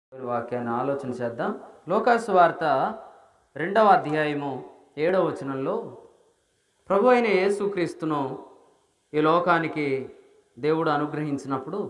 వాక్యాన్ని ఆలోచన చేద్దాం లోకాసు వార్త రెండవ అధ్యాయము ఏడవ వచనంలో ప్రభు అయిన యేసుక్రీస్తును ఈ లోకానికి దేవుడు అనుగ్రహించినప్పుడు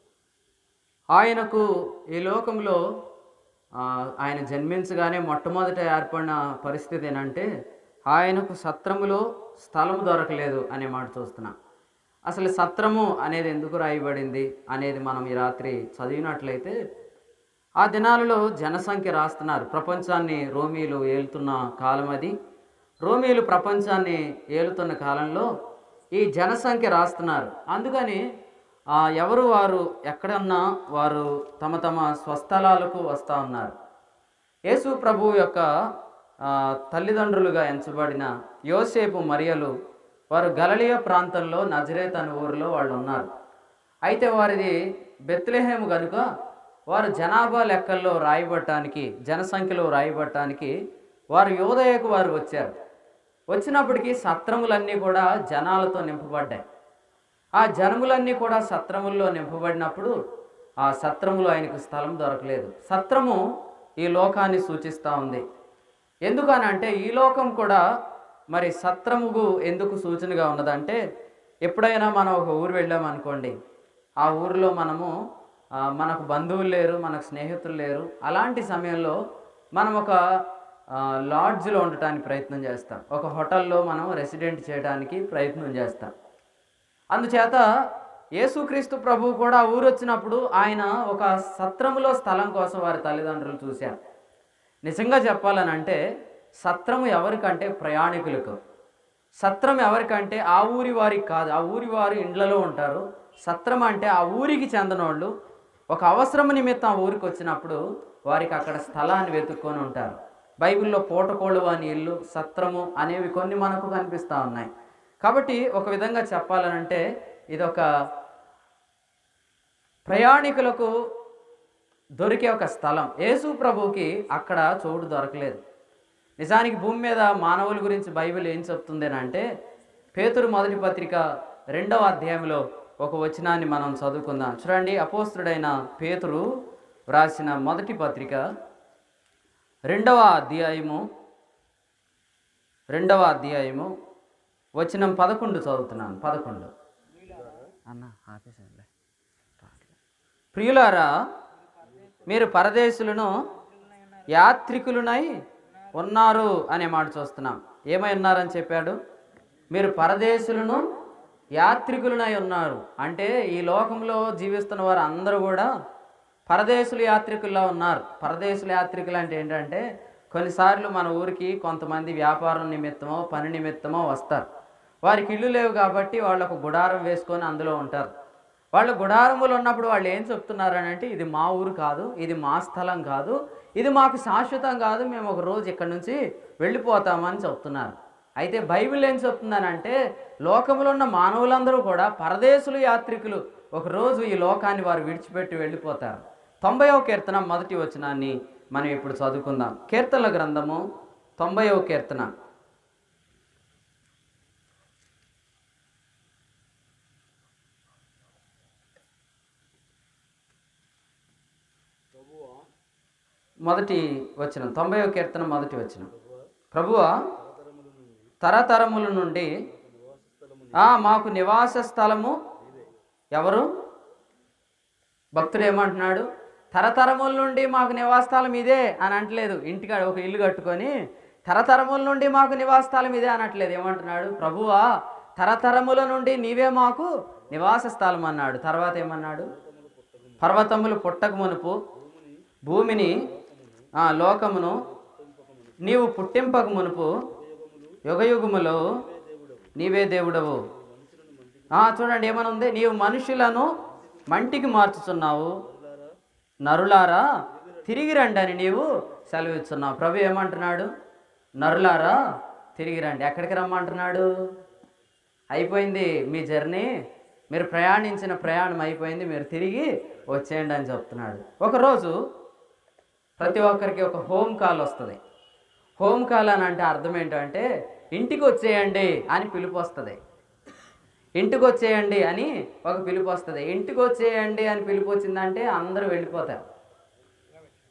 ఆయనకు ఈ లోకంలో ఆ, ఆయన జన్మించగానే మొట్టమొదట ఏర్పడిన పరిస్థితి ఏంటంటే ఆయనకు సత్రములో స్థలము దొరకలేదు అనే మాట చూస్తున్నాం అసలు సత్రము అనేది ఎందుకు రాయబడింది అనేది మనం ఈ రాత్రి చదివినట్లయితే ఆ దినాలలో జనసంఖ్య రాస్తున్నారు ప్రపంచాన్ని రోమీలు ఏలుతున్న కాలం అది రోమీలు ప్రపంచాన్ని ఏలుతున్న కాలంలో ఈ జనసంఖ్య రాస్తున్నారు అందుకని ఆ, ఎవరు వారు ఎక్కడన్నా వారు తమ తమ స్వస్థలాలకు వస్తూ ఉన్నారు యేసు ప్రభు యొక్క ఆ, తల్లిదండ్రులుగా ఎంచబడిన యోసేపు మరియలు వారు గలలియ ప్రాంతంలో నజరేత్ అనే ఊరిలో వాళ్ళు ఉన్నారు అయితే వారిది బెత్లెహేము కనుక వారు జనాభా లెక్కల్లో రాయబట్టడానికి జనసంఖ్యలో రాయబట్టడానికి వారు యోదయకు వారు వచ్చారు వచ్చినప్పటికీ సత్రములన్నీ కూడా జనాలతో నింపబడ్డాయి ఆ జనములన్నీ కూడా సత్రముల్లో నింపబడినప్పుడు ఆ సత్రములో ఆయనకు స్థలం దొరకలేదు సత్రము ఈ లోకాన్ని సూచిస్తూ ఉంది ఎందుకనంటే ఈ లోకం కూడా మరి సత్రముకు ఎందుకు సూచనగా ఉన్నదంటే ఎప్పుడైనా మనం ఒక ఊరు వెళ్ళామనుకోండి ఆ ఊరిలో మనము ఆ, మనకు బంధువులు లేరు మనకు స్నేహితులు లేరు అలాంటి సమయంలో మనం ఒక ఆ, లాడ్జ్లో ఉండటానికి ప్రయత్నం చేస్తాం ఒక హోటల్లో మనం రెసిడెంట్ చేయడానికి ప్రయత్నం చేస్తాం అందుచేత యేసుక్రీస్తు ప్రభు కూడా ఆ ఊరు వచ్చినప్పుడు ఆయన ఒక సత్రములో స్థలం కోసం వారి తల్లిదండ్రులు చూశారు నిజంగా చెప్పాలని అంటే సత్రము ఎవరికంటే ప్రయాణికులకు సత్రం ఎవరికంటే ఆ ఊరి వారికి కాదు ఆ ఊరి వారు ఇండ్లలో ఉంటారు సత్రం అంటే ఆ ఊరికి చెందినోళ్ళు ఒక అవసరం నిమిత్తం ఆ ఊరికి వచ్చినప్పుడు వారికి అక్కడ స్థలాన్ని వెతుక్కొని ఉంటారు బైబిల్లో పూటకోళ్ళు అని ఇల్లు సత్రము అనేవి కొన్ని మనకు కనిపిస్తూ ఉన్నాయి కాబట్టి ఒక విధంగా చెప్పాలనంటే ఇదొక ప్రయాణికులకు దొరికే ఒక స్థలం యేసు ప్రభువుకి అక్కడ చోటు దొరకలేదు నిజానికి భూమి మీద మానవుల గురించి బైబిల్ ఏం చెప్తుంది అంటే పేతురు మొదటి పత్రిక రెండవ అధ్యాయంలో ఒక వచనాన్ని మనం చదువుకుందాం చూడండి అపోస్తుడైన పేతురు వ్రాసిన మొదటి పత్రిక రెండవ అధ్యాయము రెండవ అధ్యాయము వచనం పదకొండు చదువుతున్నాను పదకొండు అన్న ఆపేసానులే ప్రియులారా మీరు పరదేశులను యాత్రికులునై ఉన్నారు అనే మాట చూస్తున్నాం ఏమై ఉన్నారని చెప్పాడు మీరు పరదేశులను యాత్రికులనై ఉన్నారు అంటే ఈ లోకంలో జీవిస్తున్న వారు అందరూ కూడా పరదేశులు యాత్రికుల్లో ఉన్నారు పరదేశుల యాత్రికులు అంటే ఏంటంటే కొన్నిసార్లు మన ఊరికి కొంతమంది వ్యాపారం నిమిత్తమో పని నిమిత్తమో వస్తారు వారికి ఇల్లు లేవు కాబట్టి వాళ్ళు ఒక గుడారం వేసుకొని అందులో ఉంటారు వాళ్ళు గుడారములు ఉన్నప్పుడు వాళ్ళు ఏం చెప్తున్నారు అని అంటే ఇది మా ఊరు కాదు ఇది మా స్థలం కాదు ఇది మాకు శాశ్వతం కాదు మేము ఒక రోజు ఇక్కడ నుంచి వెళ్ళిపోతామని చెప్తున్నారు అయితే బైబిల్ ఏం చెప్తుందనంటే లోకంలో ఉన్న మానవులందరూ కూడా పరదేశులు యాత్రికులు ఒక రోజు ఈ లోకాన్ని వారు విడిచిపెట్టి వెళ్ళిపోతారు తొంభైవ కీర్తన మొదటి వచనాన్ని మనం ఇప్పుడు చదువుకుందాం కీర్తనల గ్రంథము తొంభైవ కీర్తన మొదటి వచనం తొంభైవ కీర్తన మొదటి వచనం ప్రభువా తరతరముల నుండి ఆ మాకు నివాస స్థలము ఎవరు భక్తుడు ఏమంటున్నాడు తరతరముల నుండి మాకు నివాస స్థలం ఇదే అని అంటలేదు ఇంటికాడ ఒక ఇల్లు కట్టుకొని తరతరముల నుండి మాకు నివాస స్థలం ఇదే అనట్లేదు ఏమంటున్నాడు ప్రభువా తరతరముల నుండి నీవే మాకు నివాస స్థలం అన్నాడు తర్వాత ఏమన్నాడు పర్వతములు పుట్టక మునుపు భూమిని ఆ, లోకమును నీవు పుట్టింపక మునుపు యుగయుగములో నీవే దేవుడవు ఆ, చూడండి ఏమని ఉంది నీవు మనుషులను మంటికి మార్చుచున్నావు నరులారా తిరిగి రండి అని నీవు సెలవిస్తున్నావు ప్రభు ఏమంటున్నాడు నరులారా తిరిగి రండి ఎక్కడికి రమ్మంటున్నాడు అయిపోయింది మీ జర్నీ మీరు ప్రయాణించిన ప్రయాణం అయిపోయింది మీరు తిరిగి వచ్చేయండి అని చెప్తున్నాడు ఒకరోజు ప్రతి ఒక్కరికి ఒక హోమ్ కాల్ వస్తుంది హోమ్ కాల్ అని అంటే అర్థం ఏంటంటే ఇంటికి వచ్చేయండి అని పిలుపు వస్తుంది ఇంటికి వచ్చేయండి అని ఒక పిలుపు వస్తుంది ఇంటికి వచ్చేయండి అని పిలుపు వచ్చిందంటే అందరూ వెళ్ళిపోతారు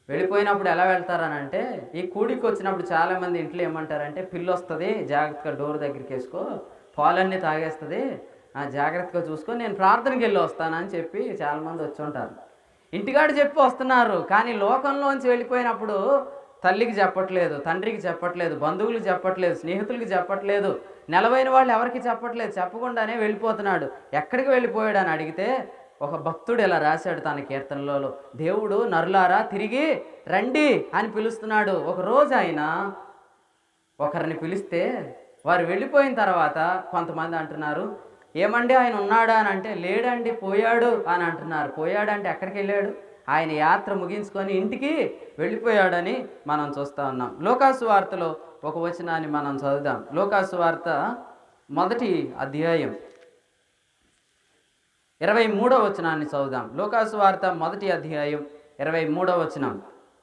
వెళ్ళిపోయినప్పుడు ఎలా వెళ్తారని అంటే ఈ కూడికి వచ్చినప్పుడు చాలామంది ఇంట్లో ఏమంటారంటే పిల్లి వస్తుంది జాగ్రత్తగా డోర్ దగ్గరికి వేసుకో పాలన్నీ తాగేస్తుంది ఆ జాగ్రత్తగా చూసుకో నేను ప్రార్థనకి వెళ్ళి వస్తానని చెప్పి చాలామంది వచ్చి ఉంటారు ఇంటికాడ చెప్పి వస్తున్నారు కానీ లోకంలోంచి వెళ్ళిపోయినప్పుడు తల్లికి చెప్పట్లేదు తండ్రికి చెప్పట్లేదు బంధువులకు చెప్పట్లేదు స్నేహితులకి చెప్పట్లేదు నెలవైన వాళ్ళు ఎవరికి చెప్పట్లేదు చెప్పకుండానే వెళ్ళిపోతున్నాడు ఎక్కడికి వెళ్ళిపోయాడు అని అడిగితే ఒక భక్తుడు ఇలా రాశాడు తన కీర్తనలలో దేవుడు నరులారా తిరిగి రండి అని పిలుస్తున్నాడు ఒక రోజు ఆయన ఒకరిని పిలిస్తే వారు వెళ్ళిపోయిన తర్వాత కొంతమంది అంటున్నారు ఏమండి ఆయన ఉన్నాడా అని అంటే లేడండి పోయాడు అని అంటున్నారు పోయాడంటే ఎక్కడికి వెళ్ళాడు ఆయన యాత్ర ముగించుకొని ఇంటికి వెళ్ళిపోయాడని మనం చూస్తూ ఉన్నాం లోకాసు వార్తలో ఒక వచనాన్ని మనం చదువుదాం లోకాసు వార్త మొదటి అధ్యాయం ఇరవై మూడో వచనాన్ని చదువుదాం లోకాసు వార్త మొదటి అధ్యాయం ఇరవై మూడో వచనం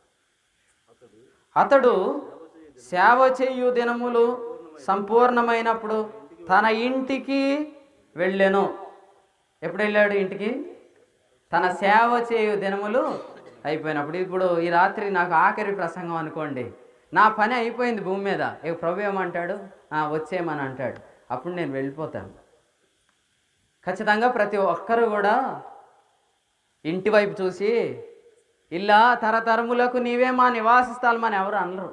అతడు సేవ చేయు దినములు సంపూర్ణమైనప్పుడు తన ఇంటికి వెళ్ళెను ఎప్పుడు వెళ్ళాడు ఇంటికి తన సేవ చేయు దినములు అయిపోయినప్పుడు ఇప్పుడు ఈ రాత్రి నాకు ఆఖరి ప్రసంగం అనుకోండి నా పని అయిపోయింది భూమి మీద ఇక ప్రభు ఏమంటాడు "ఆ, వచ్చేయమని అంటాడు అప్పుడు నేను వెళ్ళిపోతాను ఖచ్చితంగా ప్రతి ఒక్కరు కూడా ఇంటి వైపు చూసి ఇలా తరతరములకు నీవే మా నివాస స్థలం అని ఎవరు అనరు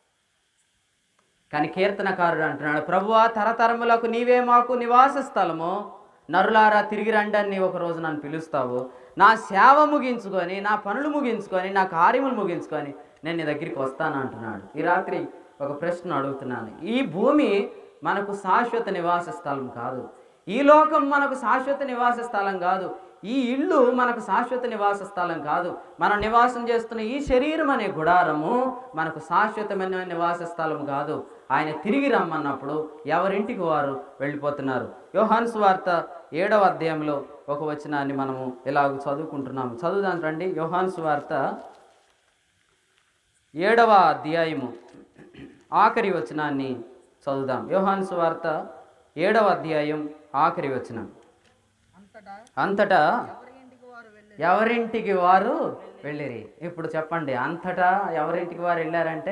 కానీ కీర్తనకారుడు అంటున్నాడు ప్రభువా తరతరములకు నీవే మాకు నివాస స్థలము నరులారా తిరిగి రండి అని నీవు ఒక రోజు నన్ను పిలుస్తావు నా సేవ ముగించుకొని నా పనులు ముగించుకొని నా కార్యములు ముగించుకొని నేను నీ దగ్గరికి వస్తాను అంటున్నాడు ఈ రాత్రి ఒక ప్రశ్న అడుగుతున్నాను ఈ భూమి మనకు శాశ్వత నివాస స్థలం కాదు ఈ లోకం మనకు శాశ్వత నివాస స్థలం కాదు ఈ ఇల్లు మనకు శాశ్వత నివాస స్థలం కాదు మనం నివాసం చేస్తున్న ఈ శరీరం అనే గుడారము మనకు శాశ్వతమైన నివాస స్థలం కాదు ఆయన తిరిగి రమ్మన్నప్పుడు ఎవరింటికి వారు వెళ్ళిపోతున్నారు యోహాన్స్ వార్త ఏడవ అధ్యాయంలో ఒక వచనాన్ని మనము ఇలాగ చదువుకుంటున్నాము చదువుదాం రండి యోహాన్స్ వార్త ఏడవ అధ్యాయము ఆఖరి వచనాన్ని చదువుదాం యోహాన్స్ వార్త ఏడవ అధ్యాయం ఆఖరి వచనం అంతటా అంతటా ఎవరి ఇంటికి వారు వెళ్ళి ఎవరింటికి వారు వెళ్ళిరి ఇప్పుడు చెప్పండి అంతటా ఎవరింటికి వారు వెళ్ళారంటే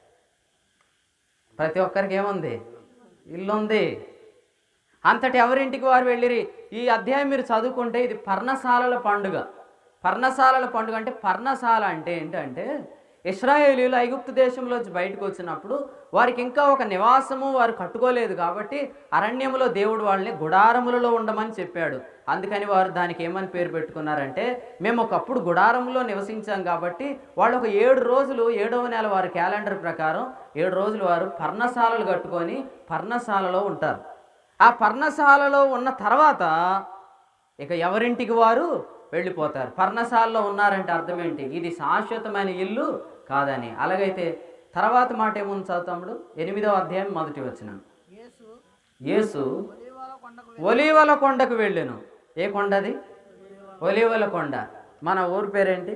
ప్రతి ఒక్కరికి ఏముంది ఇల్లు ఉంది అంతటి ఎవరింటికి వారు వెళ్ళిరి ఈ అధ్యాయం మీరు చదువుకుంటే ఇది పర్ణశాలల పండుగ పర్ణశాలల పండుగ అంటే పర్ణశాల అంటే ఏంటంటే ఇస్రాయేలీలు ఐగుప్తు దేశంలోంచి బయటకు వచ్చినప్పుడు వారికి ఇంకా ఒక నివాసము వారు కట్టుకోలేదు కాబట్టి అరణ్యములో దేవుడు వాళ్ళని గుడారములలో ఉండమని చెప్పాడు అందుకని వారు దానికి ఏమని పేరు పెట్టుకున్నారంటే మేము ఒకప్పుడు గుడారంలో నివసించాం కాబట్టి వాళ్ళు ఒక ఏడు రోజులు ఏడవ నెల వారి క్యాలెండర్ ప్రకారం ఏడు రోజులు వారు పర్ణశాలలు కట్టుకొని పర్ణశాలలో ఉంటారు ఆ పర్ణశాలలో ఉన్న తర్వాత ఇక ఎవరింటికి వారు వెళ్ళిపోతారు పర్ణశాలలో ఉన్నారంటే అర్థం ఏంటి ఇది శాశ్వతమైన ఇల్లు కాదని అలాగైతే తర్వాత మాట ఏముంది చదువుతాముడు ఎనిమిదవ అధ్యాయం మొదటి వచ్చిన యేసు యేసు ఒలీవల కొండకు ఒలీవల కొండకు వెళ్ళాను ఏ కొండ అది ఒలీవల కొండ మన ఊరు పేరేంటి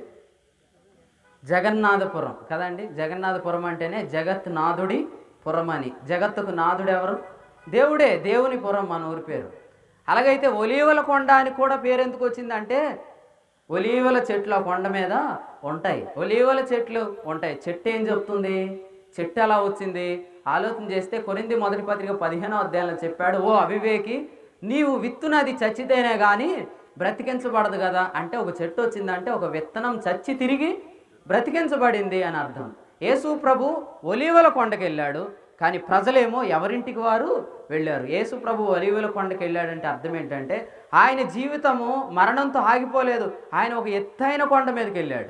జగన్నాథపురం కదండి జగన్నాథపురం అంటేనే జగత్ నాథుడి పురం అని జగత్తుకు నాథుడు ఎవరు దేవుడే దేవుని పురం మన ఊరి పేరు అలాగైతే ఒలీవల కొండ అని కూడా పేరు ఎందుకు వచ్చిందంటే ఒలీవల చెట్లు ఆ కొండ మీద ఉంటాయి ఒలీవల చెట్లు ఉంటాయి చెట్టు ఏం చెప్తుంది చెట్టు ఎలా వచ్చింది ఆలోచన చేస్తే కొరింది మొదటి పత్రిక పదిహేనో అధ్యాయంలో చెప్పాడు ఓ అవివేకి నీవు విత్తునది చచ్చితేనే కానీ బ్రతికించబడదు కదా అంటే ఒక చెట్టు వచ్చిందంటే ఒక విత్తనం చచ్చి తిరిగి బ్రతికించబడింది అని అర్థం యేసు ప్రభు ఒలీవల కొండకి వెళ్ళాడు కానీ ప్రజలేమో ఎవరింటికి వారు వెళ్ళారు యేసు ప్రభు ఒలీవల కొండకి వెళ్ళాడంటే అర్థం ఏంటంటే ఆయన జీవితము మరణంతో ఆగిపోలేదు ఆయన ఒక ఎత్తైన కొండ మీదకి వెళ్ళాడు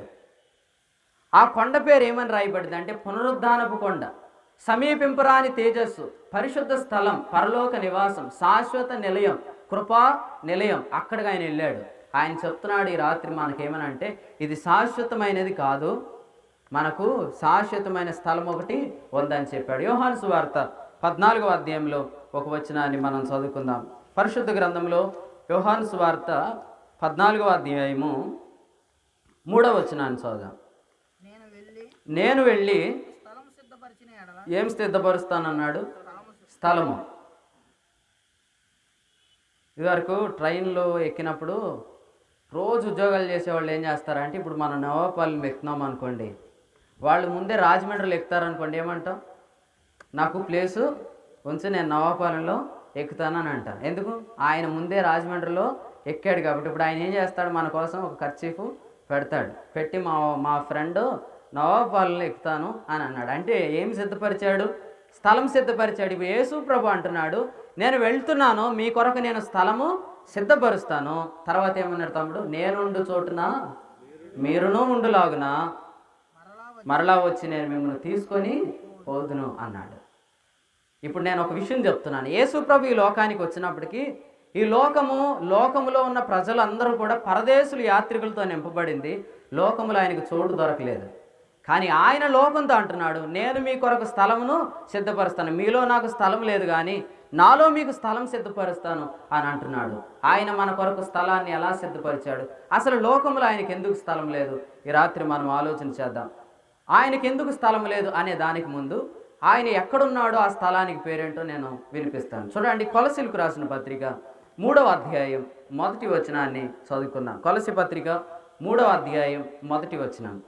ఆ కొండ పేరు ఏమని రాయబడింది అంటే పునరుద్ధానపు కొండ సమీపింపరాని తేజస్సు పరిశుద్ధ స్థలం పరలోక నివాసం శాశ్వత నిలయం కృపా నిలయం అక్కడికి ఆయన వెళ్ళాడు ఆయన చెప్తున్నాడు ఈ రాత్రి మనకేమనంటే ఇది శాశ్వతమైనది కాదు మనకు శాశ్వతమైన స్థలం ఒకటి ఉందని చెప్పాడు యోహాను సువార్త పద్నాలుగవ అధ్యాయంలో ఒక వచనాన్ని మనం చదువుకుందాం పరిశుద్ధ గ్రంథంలో యోహాను సువార్త పద్నాలుగవ అధ్యాయము మూడవ వచనాన్ని చదువుదాం నేను వెళ్ళి నేను వెళ్ళి స్థలం సిద్ధపరిచిన ఎడల ఏం సిద్ధపరుస్తానన్నాడు స్థలము స్థలము ఇదివరకు ట్రైన్లో ఎక్కినప్పుడు రోజు ఉద్యోగాలు చేసేవాళ్ళు ఏం చేస్తారంటే ఇప్పుడు మనం నవాపాలెం ఎక్కుతున్నాం అనుకోండి వాళ్ళు ముందే రాజమండ్రిలో ఎక్కుతారనుకోండి ఏమంటాం నాకు ప్లేసు కొంచెం నేను నవాపాలెంలో ఎక్కుతానని అంటాను ఎందుకు ఆయన ముందే రాజమండ్రిలో ఎక్కాడు కాబట్టి ఇప్పుడు ఆయన ఏం చేస్తాడు మన కోసం ఒక ఖర్చీఫ్ పెడతాడు పెట్టి మా మా ఫ్రెండ్ నవాపాలెంలో ఎక్కుతాను అని అన్నాడు అంటే ఏం సిద్ధపరిచాడు స్థలం సిద్ధపరిచాడు ఇప్పుడు యేసు ప్రభు అంటున్నాడు నేను వెళ్తున్నాను మీ కొరకు నేను స్థలము సిద్ధపరుస్తాను తర్వాత ఏమన్నాడు తమ్ముడు నేనుండు చోటున మీరును ఉండులాగునా మరలా మరలా వచ్చి నేను మిమ్మల్ని తీసుకొని పోదును అన్నాడు ఇప్పుడు నేను ఒక విషయం చెప్తున్నాను యేసు ప్రభు ఈ లోకానికి వచ్చినప్పటికీ ఈ లోకము లోకములో ఉన్న ప్రజలందరూ కూడా పరదేశులు యాత్రికులతో నింపబడింది లోకములో ఆయనకు చోటు దొరకలేదు కానీ ఆయన లోకంతో అంటున్నాడు నేను మీ కొరకు స్థలమును సిద్ధపరుస్తాను మీలో నాకు స్థలం లేదు కానీ నాలో మీకు స్థలం సిద్ధపరుస్తాను అని అంటున్నాడు ఆయన మన కొరకు స్థలాన్ని ఎలా సిద్ధపరిచాడు అసలు లోకంలో ఆయనకి ఎందుకు స్థలం లేదు ఈ రాత్రి మనం ఆలోచన చేద్దాం ఆయనకి ఎందుకు స్థలం లేదు అనే దానికి ముందు ఆయన ఎక్కడున్నాడో ఆ స్థలానికి పేరేంటో నేను వినిపిస్తాను చూడండి కొలసిలకు రాసిన పత్రిక మూడవ అధ్యాయం మొదటి వచనాన్ని చదువుకుందాం కొలసి పత్రిక మూడవ అధ్యాయం మొదటి వచనం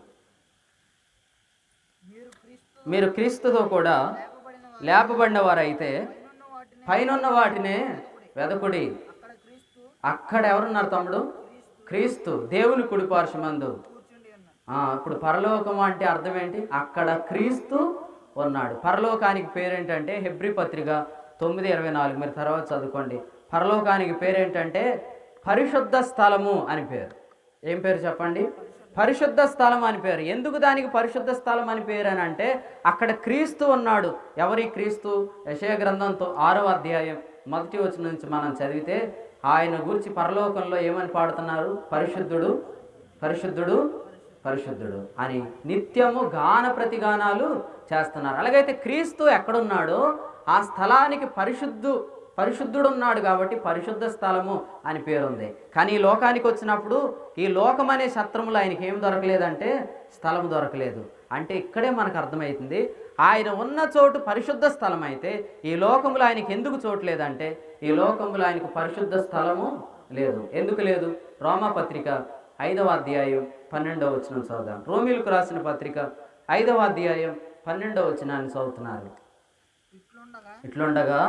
మీరు క్రీస్తు మీరు క్రీస్తుతో కూడా లేపబడిన లేపబడిన వారైతే పైనున్న వాటిని పైనున్న వాటినే వెదకుడి అక్కడ క్రీస్తు అక్కడ ఎవరున్నారు తమ్ముడు క్రీస్తు దేవుని కుడిపార్శ్వమందు కూర్చుండి ఉన్నాడు ఆ, ఇప్పుడు పరలోకం అంటే అర్థం ఏంటి అక్కడ క్రీస్తు ఉన్నాడు పరలోకానికి పేరేంటంటే హెబ్రి పత్రిక తొమ్మిది ఇరవై నాలుగు మీరు తర్వాత చదువుకోండి పరలోకానికి పేరేంటంటే పరిశుద్ధ స్థలము అని పేరు ఏం పేరు చెప్పండి పరిశుద్ధ స్థలం అని పేరు ఎందుకు దానికి పరిశుద్ధ స్థలం అని పేరు అని అంటే అక్కడ క్రీస్తు ఉన్నాడు ఎవరి క్రీస్తు యశయ గ్రంథంతో ఆరవ అధ్యాయం మొదటి వచ్చిన నుంచి మనం చదివితే ఆయన గురించి పరలోకంలో ఏమని పాడుతున్నారు పరిశుద్ధుడు పరిశుద్ధుడు పరిశుద్ధుడు అని నిత్యము గాన ప్రతిగానాలు చేస్తున్నారు అలాగైతే క్రీస్తు ఎక్కడున్నాడో ఆ స్థలానికి పరిశుద్ధు పరిశుద్ధుడు ఉన్నాడు కాబట్టి పరిశుద్ధ స్థలము అని పేరుంది కానీ ఈ లోకానికి వచ్చినప్పుడు ఈ లోకం అనే శత్రములు ఆయనకి ఏం దొరకలేదంటే స్థలం దొరకలేదు అంటే ఇక్కడే మనకు అర్థమవుతుంది ఆయన ఉన్న చోటు పరిశుద్ధ స్థలం అయితే ఈ లోకములో ఆయనకి ఎందుకు చోటు లేదంటే ఈ లోకములో ఆయనకు పరిశుద్ధ స్థలము లేదు ఎందుకు లేదు రోమపత్రిక ఐదవ అధ్యాయం పన్నెండవ వచనం చదువుదాం రోమిలకు రాసిన పత్రిక ఐదవ అధ్యాయం పన్నెండవ వచనాన్ని చదువుతున్నారు ఇట్లుండగా ఇట్లుండగా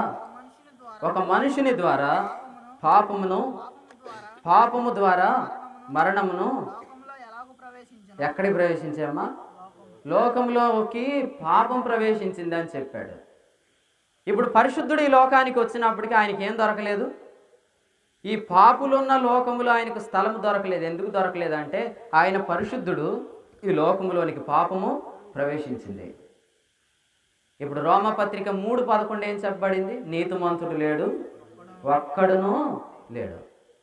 ఒక మనుషుని ద్వారా ఒక మనుషుని ద్వారా పాపమును పాపము ద్వారా పాపము ద్వారా మరణమును లోకంలో ఎలాగూ ప్రవేశించను ఎక్కడికి ప్రవేశించామా లోకంలోకి పాపం ప్రవేశించింది అని చెప్పాడు ఇప్పుడు పరిశుద్ధుడు ఈ లోకానికి వచ్చినప్పటికీ ఆయనకి ఏం దొరకలేదు ఈ పాపులున్న లోకములో ఆయనకు స్థలం దొరకలేదు ఎందుకు దొరకలేదు అంటే ఆయన పరిశుద్ధుడు ఈ లోకములోనికి పాపము ప్రవేశించింది ఇప్పుడు రోమపత్రిక మూడు పదకొండు ఏం చెప్పబడింది నీతిమంతుడు లేడు ఒక్కడును లేడు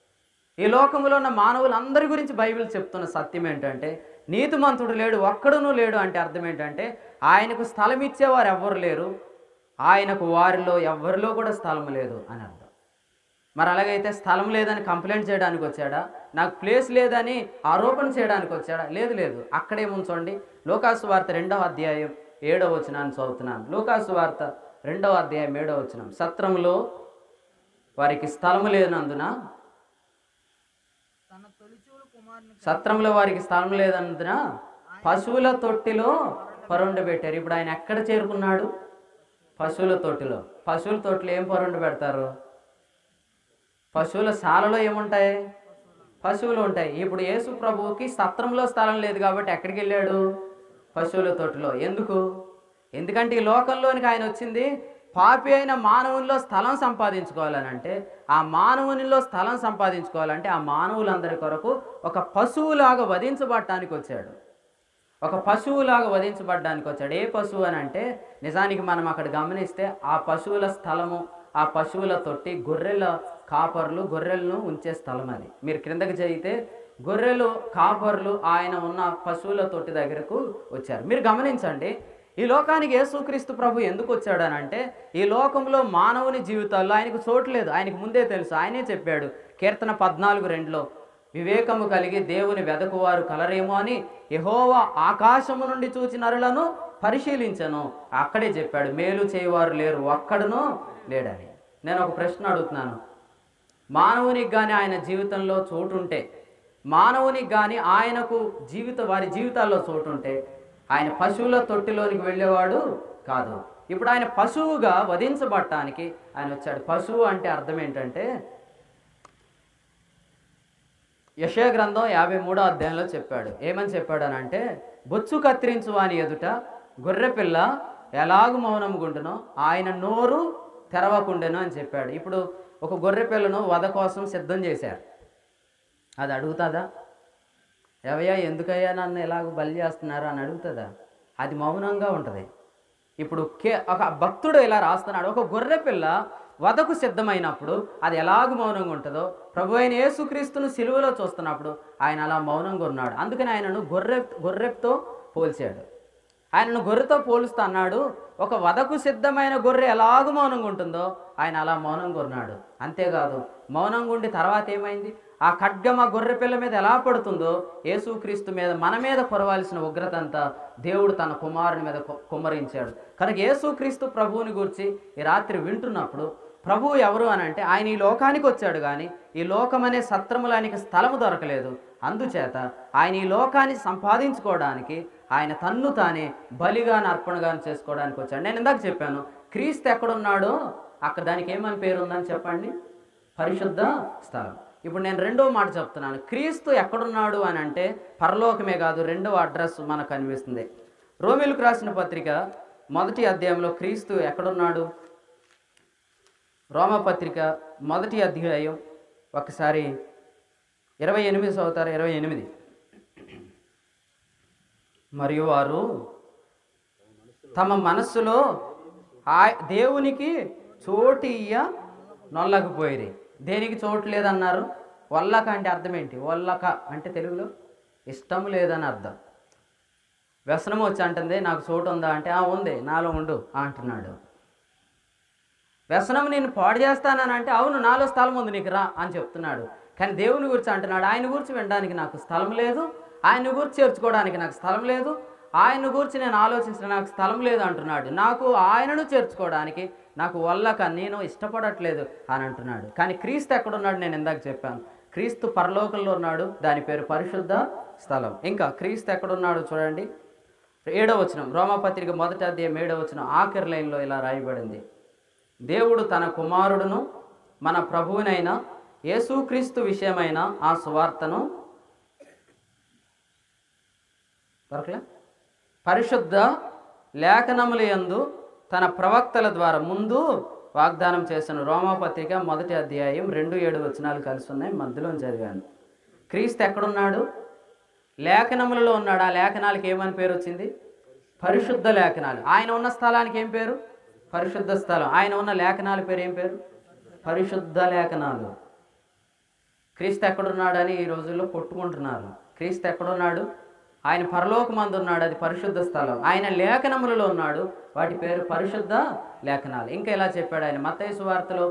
ఈ లోకంలో ఉన్న మానవులందరి గురించి బైబిల్ చెప్తున్న సత్యం ఏంటంటే నీతిమంతుడు లేడు ఒక్కడును లేడు అంటే అర్థం ఏంటంటే ఆయనకు స్థలం ఇచ్చేవారు ఎవ్వరు లేరు ఆయనకు వారిలో ఎవ్వరిలో కూడా స్థలం లేదు అని అర్థం మరి అలాగైతే స్థలం లేదని కంప్లైంట్ చేయడానికి వచ్చాడా నాకు ప్లేస్ లేదని ఆరోపణ చేయడానికి వచ్చాడా లేదు లేదు అక్కడే ఉంచండి లోకాసు వార్త రెండవ అధ్యాయం ఏడవ వచనాన్ని చదువుతున్నాను లోకాసు వార్త రెండవ అధ్యాయం ఏడవ వచనం సత్రంలో వారికి స్థలము లేనందున తన తొలిచూలు కుమారుని సత్రంలో వారికి స్థలం లేనందున పశువుల తొట్టిలో పరుండ పెట్టారు ఇప్పుడు ఆయన ఎక్కడ చేరుకున్నాడు పశువుల తొట్టిలో పశువుల తొట్టిలో ఏం పరుండ పెడతారు పశువుల శాలలో ఏముంటాయి పశువులు ఉంటాయి ఇప్పుడు యేసు ప్రభువుకి సత్రంలో స్థలం లేదు కాబట్టి ఎక్కడికి వెళ్ళాడు పశువుల తొట్టిలో ఎందుకు ఎందుకంటే ఈ లోకంలోనికి ఆయన వచ్చింది పాపి అయిన మానవునిలో స్థలం సంపాదించుకోవాలని అంటే ఆ మానవునిలో స్థలం సంపాదించుకోవాలంటే ఆ మానవులందరి కొరకు ఒక పశువులాగా వధించబడటానికి వచ్చాడు ఒక పశువులాగా వధించబడ్డానికి వచ్చాడు ఏ పశువు అని అంటే నిజానికి మనం అక్కడ గమనిస్తే ఆ పశువుల స్థలము ఆ పశువుల తొట్టి గొర్రెల కాపర్లు గొర్రెలను ఉంచే స్థలం అది మీరు క్రిందకి జరిగితే గొర్రెలు కాపర్లు ఆయన ఉన్న పశువుల తొట్టి దగ్గరకు వచ్చారు మీరు గమనించండి ఈ లోకానికి యేసుక్రీస్తు ప్రభు ఎందుకు వచ్చాడు అని అంటే ఈ లోకంలో మానవుని జీవితాల్లో ఆయనకు చోటు లేదు ఆయనకు ముందే తెలుసు ఆయనే చెప్పాడు కీర్తన పద్నాలుగు రెండులో వివేకము కలిగి దేవుని వెదకువారు కలరేమో అని యెహోవా ఆకాశము నుండి చూచి నరులను పరిశీలించను అక్కడే చెప్పాడు మేలు చేయవారు లేరు ఒక్కడును లేడని నేను ఒక ప్రశ్న అడుగుతున్నాను మానవునికి కానీ ఆయన జీవితంలో చోటు ఉంటే మానవునికి కానీ ఆయనకు జీవిత వారి జీవితాల్లో చోటు ఉంటే ఆయన పశువుల తొట్టిలోనికి వెళ్ళేవాడు కాదు ఇప్పుడు ఆయన పశువుగా వధించబడటానికి ఆయన వచ్చాడు పశువు అంటే అర్థం ఏంటంటే యశయ గ్రంథం యాభై మూడో అధ్యాయంలో చెప్పాడు ఏమని చెప్పాడు అని అంటే బొచ్చు కత్తిరించు వాని ఎదుట గొర్రెపిల్ల ఎలాగు మౌనముగుండునో ఆయన నోరు తెరవకుండెను అని చెప్పాడు ఇప్పుడు ఒక గొర్రెపిల్లను వధ కోసం సిద్ధం చేశారు అది అడుగుతుందా ఎవయ్యా ఎందుకయ్యా నన్ను ఎలాగ బలి చేస్తున్నారు అని అడుగుతుందా అది మౌనంగా ఉంటుంది ఇప్పుడు కే ఒక భక్తుడు ఇలా రాస్తున్నాడు ఒక గొర్రె పిల్ల వధకు సిద్ధమైనప్పుడు అది ఎలాగ మౌనంగా ఉంటుందో ప్రభు అయిన యేసుక్రీస్తును సిలువలో చూస్తున్నప్పుడు ఆయన అలా మౌనంగా ఉన్నాడు అందుకని ఆయనను గొర్రె గొర్రెతో పోల్చాడు ఆయనను గొర్రెతో పోలుస్తూ అన్నాడు ఒక వధకు సిద్ధమైన గొర్రె ఎలాగ మౌనంగా ఉంటుందో ఆయన అలా మౌనంగా ఉన్నాడు అంతేకాదు మౌనంగా ఉండి తర్వాత ఏమైంది ఆ ఖడ్గమ గొర్రె పిల్ల మీద ఎలా పడుతుందో యేసుక్రీస్తు మీద మన మీద కురవాల్సిన ఉగ్రత అంతా దేవుడు తన కుమారుని మీద కు- కుమ్మరించాడు కనుక యేసుక్రీస్తు ప్రభువుని గురించి ఈ రాత్రి వింటున్నప్పుడు ప్రభువు ఎవరు అని అంటే ఆయన ఈ లోకానికి వచ్చాడు కానీ ఈ లోకం అనే సత్రములానికి స్థలము దొరకలేదు అందుచేత ఆయన ఈ లోకాన్ని సంపాదించుకోవడానికి ఆయన తన్ను తానే బలిగా అర్పణగా చేసుకోవడానికి వచ్చాడు నేను ఇందాక చెప్పాను క్రీస్తు ఎక్కడున్నాడో అక్కడ దానికి ఏమని పేరు ఉందని చెప్పండి పరిశుద్ధ స్థలం ఇప్పుడు నేను రెండో మాట చెప్తున్నాను క్రీస్తు ఎక్కడున్నాడు అని అంటే పరలోకమే కాదు రెండవ అడ్రస్ మనకు కనిపిస్తుంది రోమిలకు రాసిన పత్రిక మొదటి అధ్యాయంలో క్రీస్తు ఎక్కడున్నాడు రోమపత్రిక మొదటి అధ్యాయం ఒకసారి ఇరవై ఎనిమిది చదువుతారు ఇరవై ఎనిమిది మరియు వారు తమ మనస్సులో ఆ దేవునికి చోటు ఇయ్య నొల్లకపోయిరి దేనికి చోటు లేదన్నారు వల్లక అంటే అర్థం ఏంటి వల్లక అంటే తెలుగులో ఇష్టం లేదని అర్థం వ్యసనం వచ్చి అంటుంది నాకు చోటు ఉందా అంటే ఆ ఉంది నాలో ఉండు అంటున్నాడు వ్యసనం నేను పాడు చేస్తానని అంటే అవును నాలో స్థలం ఉంది నీకు రా అని చెప్తున్నాడు కానీ దేవుని గురించి అంటున్నాడు ఆయన గురించి వినడానికి నాకు స్థలం లేదు ఆయన గురించి చేర్చుకోవడానికి నాకు స్థలం లేదు ఆయన గురించి నేను ఆలోచించిన నాకు స్థలం లేదు అంటున్నాడు నాకు ఆయనను చేర్చుకోవడానికి నాకు వల్లక నేను ఇష్టపడట్లేదు అని అంటున్నాడు కానీ క్రీస్తు ఎక్కడున్నాడు నేను ఇందాక చెప్పాను క్రీస్తు పరలోకంలో ఉన్నాడు దాని పేరు పరిశుద్ధ స్థలం ఇంకా క్రీస్తు ఎక్కడున్నాడు చూడండి ఏడవ వచనం రోమపత్రిక మొదటి అధ్యాయం ఏడవ వచనం ఆఖరి లైన్లో ఇలా రాయబడింది దేవుడు తన కుమారుడును మన ప్రభువునైన యేసుక్రీస్తు విషయమైన ఆ సువార్తను దొరకలే పరిశుద్ధ లేఖనముల యందు తన ప్రవక్తల ద్వారా ముందు వాగ్దానం చేసిన రోమాపత్రిక మొదటి అధ్యాయం రెండు ఏడు వచనాలు కలిసి ఉన్నాయి మధ్యలో చదివాను క్రీస్తు ఎక్కడున్నాడు లేఖనములలో ఉన్నాడు ఆ లేఖనాలకి ఏమని పేరు వచ్చింది పరిశుద్ధ లేఖనాలు ఆయన ఉన్న స్థలానికి ఏం పేరు పరిశుద్ధ స్థలం ఆయన ఉన్న లేఖనాల పేరు ఏం పేరు పరిశుద్ధ లేఖనాలు క్రీస్తు ఎక్కడున్నాడని ఈ రోజుల్లో కొట్టుకుంటున్నారు క్రీస్తు ఎక్కడున్నాడు ఆయన పరలోకమందు ఉన్నాడు అది పరిశుద్ధ స్థలం ఆయన లేఖనములలో ఉన్నాడు వాటి పేరు పరిశుద్ధ లేఖనాలు ఇంకా ఇలా చెప్పాడు ఆయన మత్తయి సువార్తలో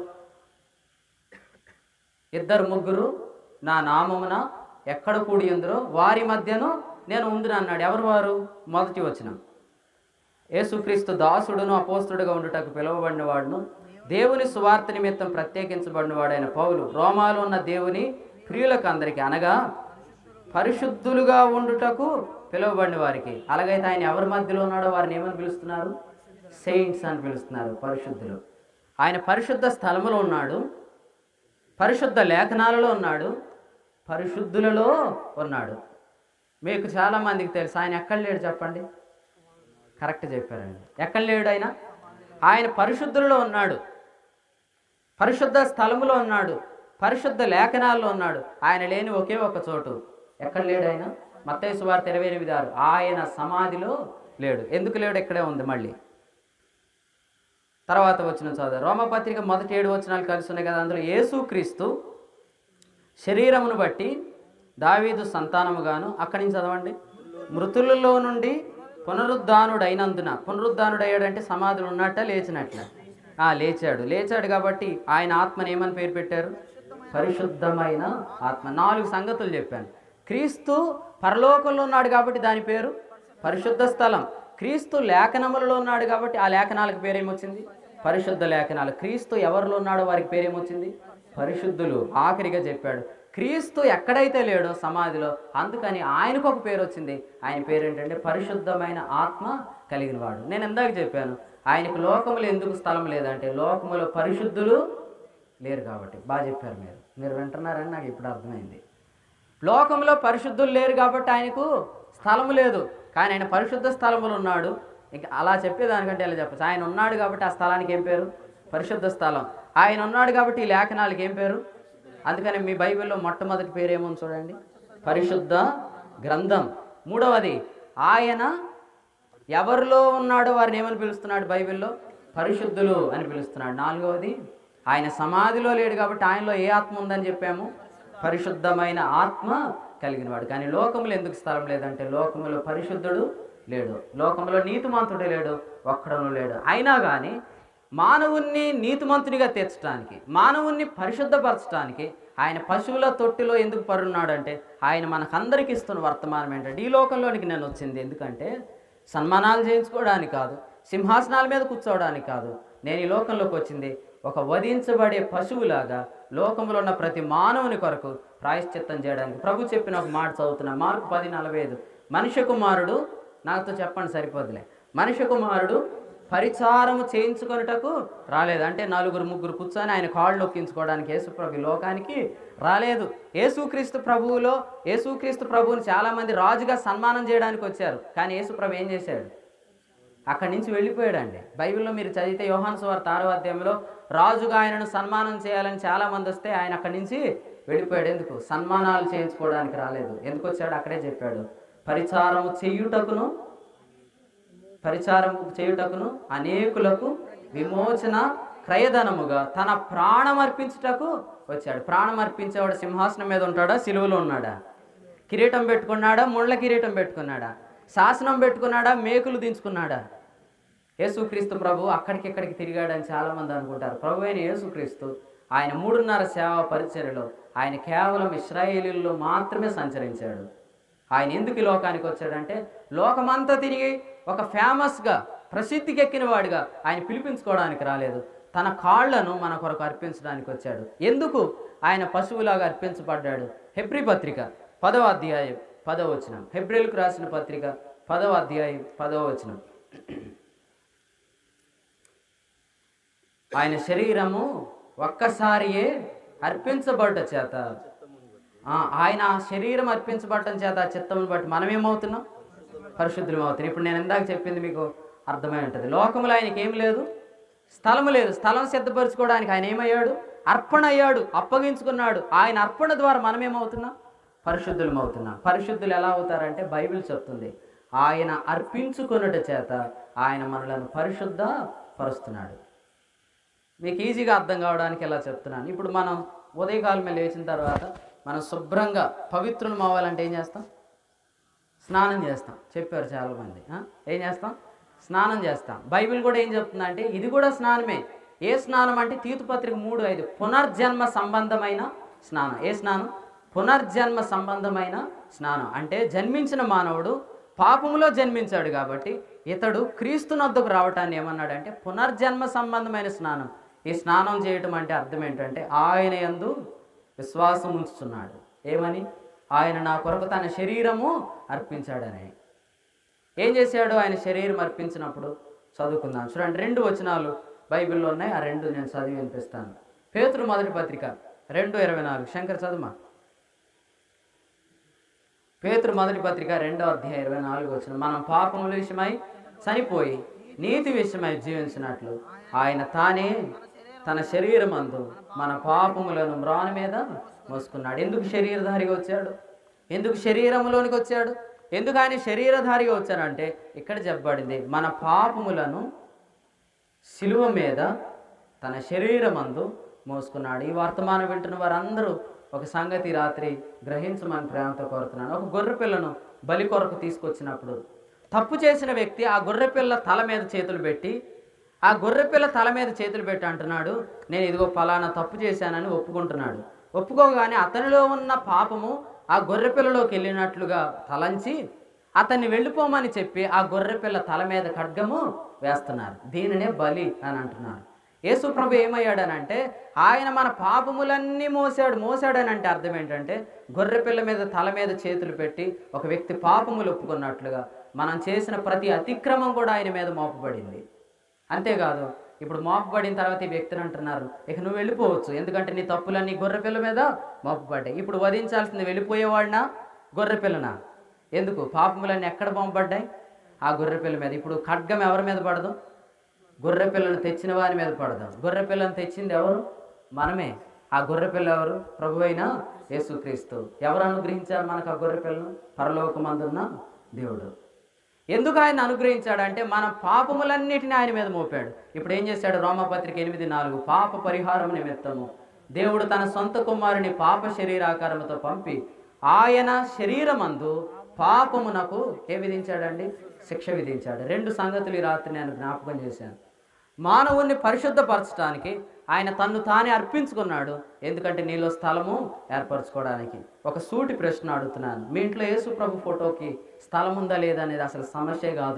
ఇద్దరు ముగ్గురు నా నామమున ఎక్కడ కూడి ఉందరో వారి మధ్యను నేను ఉందిన అన్నాడు ఎవరు వారు మొదటి వచ్చిన యేసుక్రీస్తు దాసుడును అపోస్తుడుగా ఉండుటకు పిలువబడిన వాడును దేవుని సువార్త నిమిత్తం ప్రత్యేకించబడిన వాడైన పౌలు రోమాలో ఉన్న దేవుని ప్రియులకు అందరికీ అనగా పరిశుద్ధులుగా ఉండుటకు పిలువబడిన వారికి అలాగైతే ఆయన ఎవరి మధ్యలో ఉన్నాడో వారిని ఏమని పిలుస్తున్నారు సెయింట్స్ అని పిలుస్తున్నారు పరిశుద్ధులు ఆయన పరిశుద్ధ స్థలములో ఉన్నాడు పరిశుద్ధ లేఖనాలలో ఉన్నాడు పరిశుద్ధులలో ఉన్నాడు మీకు చాలా మందికి తెలుసు ఆయన ఎక్కడ లేడు చెప్పండి కరెక్ట్ చెప్పారండి ఎక్కడ లేడు ఆయన ఆయన పరిశుద్ధులలో ఉన్నాడు పరిశుద్ధ స్థలములో ఉన్నాడు పరిశుద్ధ లేఖనాల్లో ఉన్నాడు ఆయన లేని ఒకే ఒక చోటు ఎక్కడ లేడు ఆయన మత్తయి సువార్త ఇరవై ఎనిమిది ఆరు ఆయన సమాధిలో లేడు ఎందుకు లేడు ఇక్కడే ఉంది మళ్ళీ తర్వాత వచ్చిన చదువు రోమపత్రిక మొదటి ఏడు వచనాలు కలిసి ఉన్నాయి కదా అందులో యేసుక్రీస్తు శరీరమును బట్టి దావీదు సంతానముగాను అక్కడి నుంచి చదవండి మృతులలో నుండి పునరుద్ధానుడైనందున పునరుద్ధానుడయ్యాడంటే సమాధులు ఉన్నట్ట లేచినట్ల ఆ, లేచాడు లేచాడు కాబట్టి ఆయన ఆత్మని ఏమని పేరు పెట్టారు పరిశుద్ధమైన ఆత్మ నాలుగు సంగతులు చెప్పాను క్రీస్తు పరలోకంలో ఉన్నాడు కాబట్టి దాని పేరు పరిశుద్ధ స్థలం క్రీస్తు లేఖనములలో ఉన్నాడు కాబట్టి ఆ లేఖనాలకు పేరేమొచ్చింది పరిశుద్ధ లేఖనాలు క్రీస్తు ఎవరిలో ఉన్నాడో వారికి పేరేమొచ్చింది పరిశుద్ధులు ఆఖరిగా చెప్పాడు క్రీస్తు ఎక్కడైతే లేడో సమాధిలో అందుకని ఆయనకు ఒక పేరు వచ్చింది ఆయన పేరు ఏంటంటే పరిశుద్ధమైన ఆత్మ కలిగిన వాడు నేను ఇందాక చెప్పాను ఆయనకు లోకములు ఎందుకు స్థలం లేదంటే లోకములో పరిశుద్ధులు లేరు కాబట్టి బాగా చెప్పారు మీరు మీరు వింటున్నారని నాకు ఇప్పుడు అర్థమైంది లోకంలో పరిశుద్ధులు లేరు కాబట్టి ఆయనకు స్థలము లేదు కానీ ఆయన పరిశుద్ధ స్థలములు ఉన్నాడు ఇంకా అలా చెప్పేదానికంటే ఇలా చెప్పచ్చు ఆయన ఉన్నాడు కాబట్టి ఆ స్థలానికి ఏం పేరు పరిశుద్ధ స్థలం ఆయన ఉన్నాడు కాబట్టి ఈ లేఖనాలకి ఏం పేరు అందుకని మీ బైబిల్లో మొట్టమొదటి పేరు ఏముంది చూడండి పరిశుద్ధ గ్రంథం మూడవది ఆయన ఎవరిలో ఉన్నాడో వారిని ఏమని పిలుస్తున్నాడు బైబిల్లో పరిశుద్ధులు అని పిలుస్తున్నాడు నాలుగవది ఆయన సమాధిలో లేడు కాబట్టి ఆయనలో ఏ ఆత్మ ఉందని చెప్పాము పరిశుద్ధమైన ఆత్మ కలిగిన వాడు కానీ లోకములో ఎందుకు స్థలం లేదంటే లోకములో పరిశుద్ధుడు లేడు లోకంలో నీతిమంతుడు లేడు ఒక్కడను లేడు అయినా కానీ మానవుణ్ణి నీతిమంతునిగా తీర్చడానికి మానవుణ్ణి పరిశుద్ధపరచడానికి ఆయన పశువుల తొట్టిలో ఎందుకు పరున్నాడంటే ఆయన మనకందరికి ఇస్తున్న వర్తమానం ఏంటంటే ఈ లోకంలోనికి నేను వచ్చింది ఎందుకంటే సన్మానాలు చేయించుకోవడానికి కాదు సింహాసనాల మీద కూర్చోవడానికి కాదు నేను ఈ లోకంలోకి వచ్చింది ఒక వధించబడే పశువులాగా లోకంలో ఉన్న ప్రతి మానవుని కొరకు ప్రాయశ్చిత్తం చేయడానికి ప్రభు చెప్పిన ఒక మాట చదువుతున్నా మార్కు పది నలభై ఐదు మనిషి కుమారుడు నాతో చెప్పండి సరిపోదులే మనిషి కుమారుడు పరిచారము చేయించుకొనుటకు రాలేదు అంటే నలుగురు ముగ్గురు కూర్చొని ఆయన కాళ్ళు నొక్కించుకోవడానికి యేసుప్రభు ఈ లోకానికి రాలేదు యేసుక్రీస్తు ప్రభువులో యేసుక్రీస్తు ప్రభువుని చాలామంది రాజుగా సన్మానం చేయడానికి వచ్చారు కానీ యేసుప్రభు ఏం చేశాడు అక్కడి నుంచి వెళ్ళిపోయాడండి బైబిల్లో మీరు చదివితే యోహాను సువార్త ఆరో అధ్యాయంలో రాజుగా ఆయనను సన్మానం చేయాలని చాలా మంది వస్తే ఆయన అక్కడి నుంచి వెళ్ళిపోయాడు ఎందుకు సన్మానాలు చేయించుకోవడానికి రాలేదు ఎందుకు వచ్చాడు అక్కడే చెప్పాడు పరిచారము చేయుటకును పరిచారము చేయుటకును అనేకులకు విమోచన క్రయధనముగా తన ప్రాణం అర్పించుటకు వచ్చాడు ప్రాణం అర్పించేవాడు సింహాసనం మీద ఉంటాడా సిలువలో ఉన్నాడా కిరీటం పెట్టుకున్నాడా ముళ్ళ కిరీటం పెట్టుకున్నాడా శాసనం పెట్టుకున్నాడా మేకులు దించుకున్నాడా యేసుక్రీస్తు ప్రభు అక్కడికి ఇక్కడికి తిరిగాడని చాలామంది అనుకుంటారు ప్రభు అయిన యేసుక్రీస్తు ఆయన మూడున్నర సేవ పరిచర్యలో ఆయన కేవలం ఇస్రాయేలీల్లో మాత్రమే సంచరించాడు ఆయన ఎందుకు ఈ లోకానికి వచ్చాడంటే లోకమంతా తిరిగి ఒక ఫేమస్గా ప్రసిద్ధికి ఎక్కిన వాడిగా ఆయన పిలిపించుకోవడానికి రాలేదు తన కాళ్లను మన కొరకు అర్పించడానికి వచ్చాడు ఎందుకు ఆయన పశువులాగా అర్పించబడ్డాడు హెబ్రి పత్రిక పదవ అధ్యాయం పదవ వచనం హెబ్రిల్కు రాసిన పత్రిక పదవ అధ్యాయం పదవ వచనం ఆయన శరీరము ఒక్కసారియే అర్పించబడ్డ చేత ఆ, ఆయన శరీరం అర్పించబడటం చేత ఆ చిత్తమును బట్టి మనం ఏమవుతున్నాం పరిశుద్ధులం అవుతున్నాం ఇప్పుడు నేను ఇందాక చెప్పింది మీకు అర్థమై ఉంటుంది లోకములో ఆయనకి ఏం లేదు స్థలము లేదు స్థలం సిద్ధపరచుకోవడానికి ఆయన ఏమయ్యాడు అర్పణ అయ్యాడు అప్పగించుకున్నాడు ఆయన అర్పణ ద్వారా మనం ఏమవుతున్నాం పరిశుద్ధులం అవుతున్నాం పరిశుద్ధులు ఎలా అవుతారంటే బైబిల్ చెప్తుంది ఆయన అర్పించుకున్నట చేత ఆయన మనలను పరిశుద్ధ పరుస్తున్నాడు మీకు ఈజీగా అర్థం కావడానికి ఎలా చెప్తున్నాను ఇప్పుడు మనం ఉదయకాలమే లేచిన తర్వాత మనం శుభ్రంగా పవిత్రులం అవ్వాలంటే ఏం చేస్తాం స్నానం చేస్తాం చెప్పారు చాలామంది ఆ? ఏం చేస్తాం స్నానం చేస్తాం బైబిల్ కూడా ఏం చెప్తుందంటే ఇది కూడా స్నానమే ఏ స్నానం అంటే తీతుపత్రిక మూడు ఐదు పునర్జన్మ సంబంధమైన స్నానం ఏ స్నానం పునర్జన్మ సంబంధమైన స్నానం అంటే జన్మించిన మానవుడు పాపములో జన్మించాడు కాబట్టి ఇతడు క్రీస్తునొద్దకు రావటాన్ని ఏమన్నాడంటే పునర్జన్మ సంబంధమైన స్నానం ఈ స్నానం చేయటం అంటే అర్థం ఏంటంటే ఆయన యందు విశ్వాసం ఉంచుతున్నాడు ఏమని ఆయన నా కొరకు తన శరీరము అర్పించాడని ఏం చేశాడు ఆయన శరీరం అర్పించినప్పుడు చదువుకుందాం చూడండి రెండు వచనాలు బైబిల్లో ఉన్నాయి ఆ రెండు నేను చదివి వినిపిస్తాను పేతురు మొదటి పత్రిక రెండు ఇరవై నాలుగు శంకర్ చదుమా పేతురు మొదటి పత్రిక రెండో అధ్యాయం ఇరవై నాలుగు వచ్చిన మనం పాపముల విషయమై చనిపోయి నీతి విషయమై జీవించినట్లు ఆయన తానే తన శరీరమందు మన పాపములను మ్రాను మీద మోసుకున్నాడు ఎందుకు శరీరధారిగా వచ్చాడు ఎందుకు శరీరంలోనికి వచ్చాడు ఎందుకు ఆయన శరీరధారిగా వచ్చాడంటే ఇక్కడ చెప్పబడింది మన పాపములను శిలువ మీద తన శరీరమందు మోసుకున్నాడు ఈ వర్తమానం వింటున్న వారందరూ ఒక సంగతి రాత్రి గ్రహించమని ప్రేమతో కోరుతున్నాను ఒక గొర్రె పిల్లను బలి కొరకు తీసుకొచ్చినప్పుడు తప్పు చేసిన వ్యక్తి ఆ గొర్రె పిల్ల తల మీద చేతులు పెట్టి ఆ గొర్రె పిల్ల తల మీద చేతులు పెట్టి అంటున్నాడు నేను ఇదిగో ఫలానా తప్పు చేశానని ఒప్పుకుంటున్నాడు ఒప్పుకోగానే అతనిలో ఉన్న పాపము ఆ గొర్రె పిల్లలోకి వెళ్ళినట్లుగా తలంచి అతన్ని వెళ్ళిపోమని చెప్పి ఆ గొర్రె పిల్ల తల మీద ఖడ్గము వేస్తున్నారు దీనినే బలి అని అంటున్నారు యేసు ప్రభు ఏమయ్యాడనంటే ఆయన మన పాపములన్నీ మోసాడు మోసాడని అంటే అర్థం ఏంటంటే గొర్రె పిల్ల మీద తల మీద చేతులు పెట్టి ఒక వ్యక్తి పాపములు ఒప్పుకున్నట్లుగా మనం చేసిన ప్రతి అతిక్రమం కూడా ఆయన మీద మోపబడింది అంతేకాదు ఇప్పుడు మోపబడిన తర్వాత ఈ వ్యక్తిని అంటున్నారు ఇక నువ్వు వెళ్ళిపోవచ్చు ఎందుకంటే నీ తప్పులన్నీ గొర్రె పిల్ల మీద మోపబడ్డాయి ఇప్పుడు వధించాల్సింది వెళ్ళిపోయేవాడినా గొర్రె పిల్లనా ఎందుకు పాపములన్నీ ఎక్కడ పంపబడ్డాయి ఆ గొర్రె పిల్ల మీద ఇప్పుడు ఖడ్గం ఎవరి మీద పడదు గొర్రె పిల్లను తెచ్చిన వారి మీద పడదాం గొర్రె పిల్లను తెచ్చింది ఎవరు మనమే ఆ గొర్రె పిల్ల ఎవరు ప్రభు అయిన యేసుక్రీస్తు ఎవరు అనుగ్రహించారు మనకు ఆ గొర్రె పిల్లను పరలోకమందున్న దేవుడు ఎందుకు ఆయన అనుగ్రహించాడంటే మన పాపములన్నిటిని ఆయన మీద మోపాడు ఇప్పుడు ఏం చేశాడు రోమపత్రిక ఎనిమిది నాలుగు పాప పరిహారం నిమిత్తము దేవుడు తన సొంత కుమారుని పాప శరీరాకారముతో పంపి ఆయన శరీరమందు పాపమునకు ఏ విధించాడండి శిక్ష విధించాడు రెండు సంగతులు ఈ రాత్రి నేను జ్ఞాపకం చేశాను మానవుణ్ణి పరిశుద్ధపరచడానికి ఆయన తన్ను తానే అర్పించుకున్నాడు ఎందుకంటే నీలో స్థలము ఏర్పరచుకోవడానికి ఒక సూటి ప్రశ్న అడుగుతున్నాను మీ ఇంట్లో యేసు ప్రభు ఫోటోకి స్థలం ఉందా లేదా అనేది అసలు సమస్యే కాదు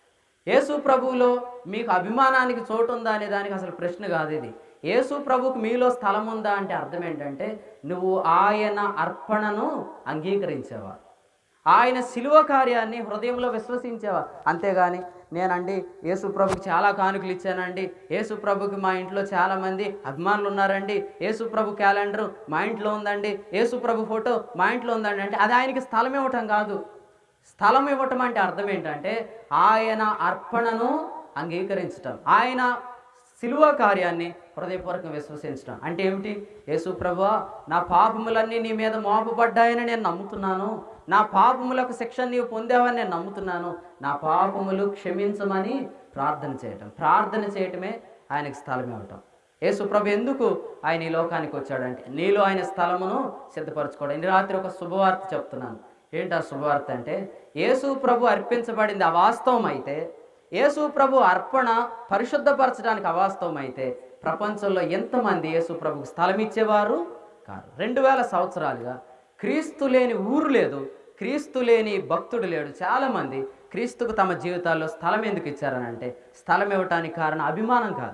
యేసు ప్రభువులో మీకు అభిమానానికి చోటు ఉందా అనే దానికి అసలు ప్రశ్న కాదు ఇది యేసు ప్రభుకి మీలో స్థలం ఉందా అంటే అర్థం ఏంటంటే నువ్వు ఆయన అర్పణను అంగీకరించావా ఆయన శిలువ కార్యాన్ని హృదయంలో విశ్వసించావా అంతేగాని నేనండి యేసు ప్రభుకి చాలా కానుకలు ఇచ్చానండి యేసు ప్రభుకి మా ఇంట్లో చాలామంది అభిమానులు ఉన్నారండి యేసు ప్రభు క్యాలెండర్ మా ఇంట్లో ఉందండి యేసు ప్రభు ఫోటో మా ఇంట్లో ఉందండి అంటే అది ఆయనకి స్థలం ఇవ్వటం కాదు స్థలం ఇవ్వటం అంటే అర్థం ఏంటంటే ఆయన అర్పణను అంగీకరించటం ఆయన శిలువ కార్యాన్ని హృదయపూర్వకంగా విశ్వసించడం అంటే ఏమిటి యేసు ప్రభువా నా పాపములన్నీ నీ మీద మోపబడ్డాయని నేను నమ్ముతున్నాను నా పాపములకు శిక్ష నీవు పొందావని నేను నమ్ముతున్నాను నా పాపములు క్షమించమని ప్రార్థన చేయటం ప్రార్థన చేయటమే ఆయనకి స్థలం ఇవ్వటం యేసు ప్రభు ఎందుకు ఆయన ఈ లోకానికి వచ్చాడంటే నీలో ఆయన స్థలమును సిద్ధపరచుకోవడం ఈ రాత్రి ఒక శుభవార్త చెప్తున్నాను ఏంటి ఆ శుభవార్త అంటే యేసు ప్రభు అర్పించబడింది అవాస్తవం అయితే యేసు ప్రభు అర్పణ పరిశుద్ధపరచడానికి అవాస్తవం అయితే ప్రపంచంలో ఎంతమంది యేసు ప్రభుకు స్థలం ఇచ్చేవారు కాదు రెండు వేల సంవత్సరాలుగా క్రీస్తు లేని ఊరు లేదు క్రీస్తు లేని భక్తుడు లేడు చాలామంది క్రీస్తుకు తమ జీవితాల్లో స్థలం ఎందుకు ఇచ్చారనంటే స్థలం ఇవ్వటానికి కారణం అభిమానం కాదు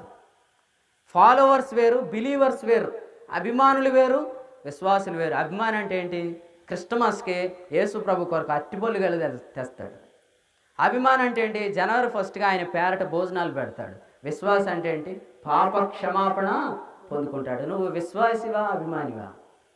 ఫాలోవర్స్ వేరు బిలీవర్స్ వేరు అభిమానులు వేరు విశ్వాసులు వేరు అభిమానం అంటే ఏంటి క్రిస్టమస్కి యేసు ప్రభు కొరకు అట్టిపొల్లు కలిగి తెస్తాడు అభిమానం అంటే ఏంటి జనవరి ఫస్ట్గా ఆయన పేరట భోజనాలు పెడతాడు విశ్వాసం అంటే ఏంటి పాప క్షమాపణ పొందుకుంటాడు నువ్వు విశ్వాసివా అభిమానివా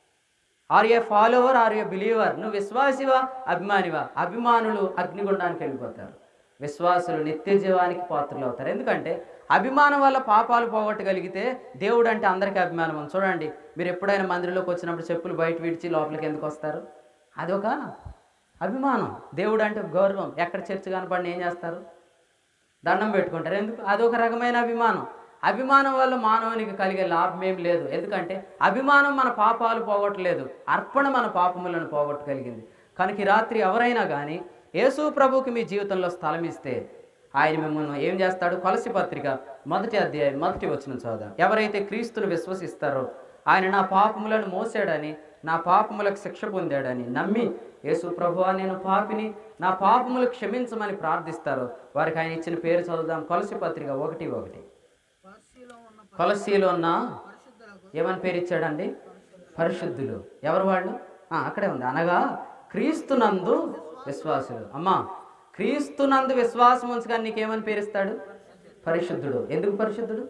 are a follower are a believer నువ్వు విశ్వాసివా అభిమానివా అభిమానులు అగ్నిగుండానికి వెళ్ళిపోతారు విశ్వాసులు నిత్య జీవానికి పాత్రలు అవుతారు ఎందుకంటే అభిమానం వల్ల పాపాలు పోగొట్టగలిగితే దేవుడు అంటే అందరికీ అభిమానం ఉంది చూడండి మీరు ఎప్పుడైనా మందిరంలోకి వచ్చినప్పుడు చెప్పులు బయట విడిచి లోపలికి ఎందుకు వస్తారు అదొక అభిమానం దేవుడు అంటే గౌరవం ఎక్కడ చర్చ కనపడిన ఏం చేస్తారు దండం పెట్టుకుంటారు ఎందుకు అదొక రకమైన అభిమానం అభిమానం వల్ల మానవునికి కలిగే లాభం ఏం లేదు ఎందుకంటే అభిమానం మన పాపాలు పోగొట్టలేదు అర్పణ మన పాపములను పోగొట్టగలిగింది కనుక ఈ రాత్రి ఎవరైనా కానీ యేసు ప్రభుకి మీ జీవితంలో స్థలం ఇస్తే ఆయన మిమ్మల్ని ఏం చేస్తాడు కొలసి పత్రిక మొదటి అధ్యాయం మొదటి వచ్చిన చదువుదాం ఎవరైతే క్రీస్తును విశ్వసిస్తారో ఆయన నా పాపములను మోసాడని నా పాపములకు శిక్ష పొందాడని నమ్మి యేసు ప్రభువా నేను పాపిని నా పాపములు క్షమించమని ప్రార్థిస్తారో వారికి ఆయన ఇచ్చిన పేరు చదువుదాం కొలసి పత్రిక ఒకటి ఒకటి కొలస్సీలో ఉన్న కొలసీలో ఉన్న పరిశుద్ధులకు ఏమని పేరు ఇచ్చాడండి పరిశుద్ధులు ఎవరు వాళ్ళు ఆ, అక్కడే ఉంది అనగా క్రీస్తునందు విశ్వాసులు అమ్మా క్రీస్తునందు విశ్వాసం ఉంచగా నీకేమని పేరిస్తాడు పరిశుద్ధుడు ఎందుకు పరిశుద్ధుడు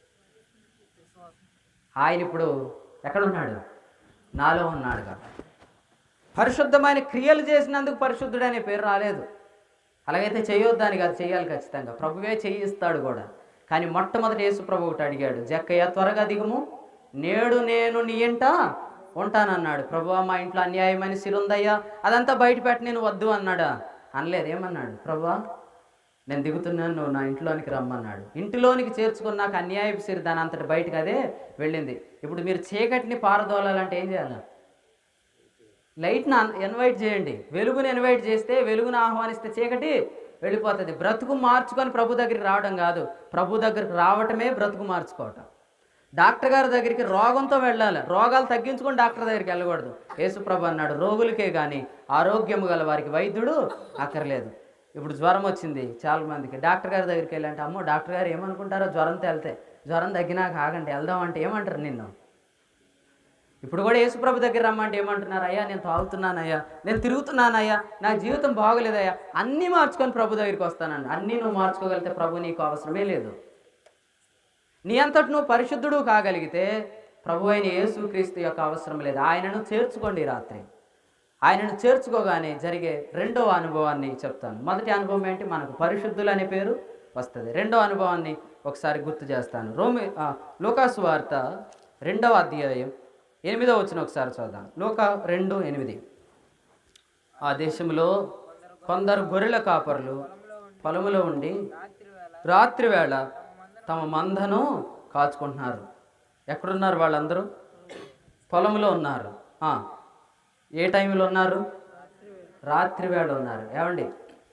ఆయన ఇప్పుడు ఎక్కడున్నాడు నాలో ఉన్నాడు కాబట్టి పరిశుద్ధమైన క్రియలు చేసినందుకు పరిశుద్ధుడు అనే పేరు రాలేదు అలాగైతే చేయొద్దని కాదు చేయాలి ఖచ్చితంగా ప్రభువే చేయిస్తాడు కూడా కానీ మొట్టమొదటి యేసు ప్రభు ఒకటి అడిగాడు జక్కయ్య త్వరగా దిగుము నేడు నేను నీ ఇంట ఉంటానన్నాడు ప్రభు మా ఇంట్లో అన్యాయమైన సిరుందయ్యా అదంతా బయట పెట్టి నేను వద్దు అన్నాడా అనలేదు ఏమన్నాడు ప్రభువా నేను దిగుతున్నాను నువ్వు నా ఇంట్లోనికి రమ్మన్నాడు ఇంటిలోనికి చేర్చుకున్నాక అన్యాయపు సిరి దాని అంతటి బయటకు అదే వెళ్ళింది ఇప్పుడు మీరు చీకటిని పారదోలాలంటే ఏం చేయాలి లైట్ని అన్- ఇన్వైట్ చేయండి వెలుగుని ఇన్వైట్ చేస్తే వెలుగును ఆహ్వానిస్తే చీకటి వెళ్ళిపోతుంది బ్రతుకు మార్చుకొని ప్రభు దగ్గరికి రావడం కాదు ప్రభు దగ్గరికి రావటమే బ్రతుకు మార్చుకోవటం డాక్టర్ గారి దగ్గరికి రోగంతో వెళ్ళాలి రోగాలు తగ్గించుకొని డాక్టర్ దగ్గరికి వెళ్ళకూడదు యేసు ప్రభు అన్నాడు రోగులకే కానీ ఆరోగ్యము గల వారికి వైద్యుడు అక్కర్లేదు ఇప్పుడు జ్వరం వచ్చింది చాలా మందికి డాక్టర్ గారి దగ్గరికి వెళ్ళంటే అమ్మో డాక్టర్ గారు ఏమనుకుంటారో జ్వరంతో వెళ్తే జ్వరం తగ్గినాక ఆగండి వెళ్దాం అంటే ఏమంటారు నిన్ను ఇప్పుడు కూడా యేసుప్రభు దగ్గర రమ్మంటే ఏమంటున్నారు అయ్యా నేను తాగుతున్నానయ్యా నేను తిరుగుతున్నానయ్యా నా జీవితం బాగోలేదయ్యా అన్నీ మార్చుకొని ప్రభు దగ్గరికి వస్తానండి అన్నీ నువ్వు మార్చుకోగలిగితే ప్రభు నీకు అవసరమే లేదు నీ అంతటి నువ్వు పరిశుద్ధుడు కాగలిగితే ప్రభు అయిన యేసుక్రీస్తు యొక్క అవసరం లేదు ఆయనను చేర్చుకోండి ఈ రాత్రి ఆయనను చేర్చుకోగానే జరిగే రెండవ అనుభవాన్ని చెప్తాను మొదటి అనుభవం ఏంటి మనకు పరిశుద్ధులు అనే పేరు వస్తుంది రెండవ అనుభవాన్ని ఒకసారి గుర్తు చేస్తాను రోమి ఆ, లూకాసు వార్త రెండవ అధ్యాయం ఎనిమిదవ వచ్చిన ఒకసారి చూద్దాం లోక రెండు ఎనిమిది ఆ దేశంలో కొందరు గొర్రెల కాపరులు పొలములో ఉండి రాత్రి వేళ తమ మందను కాచుకుంటున్నారు ఎక్కడున్నారు వాళ్ళందరూ పొలంలో ఉన్నారు ఆ, ఏ టైంలో ఉన్నారు రాత్రి వేళ ఉన్నారు ఏమండి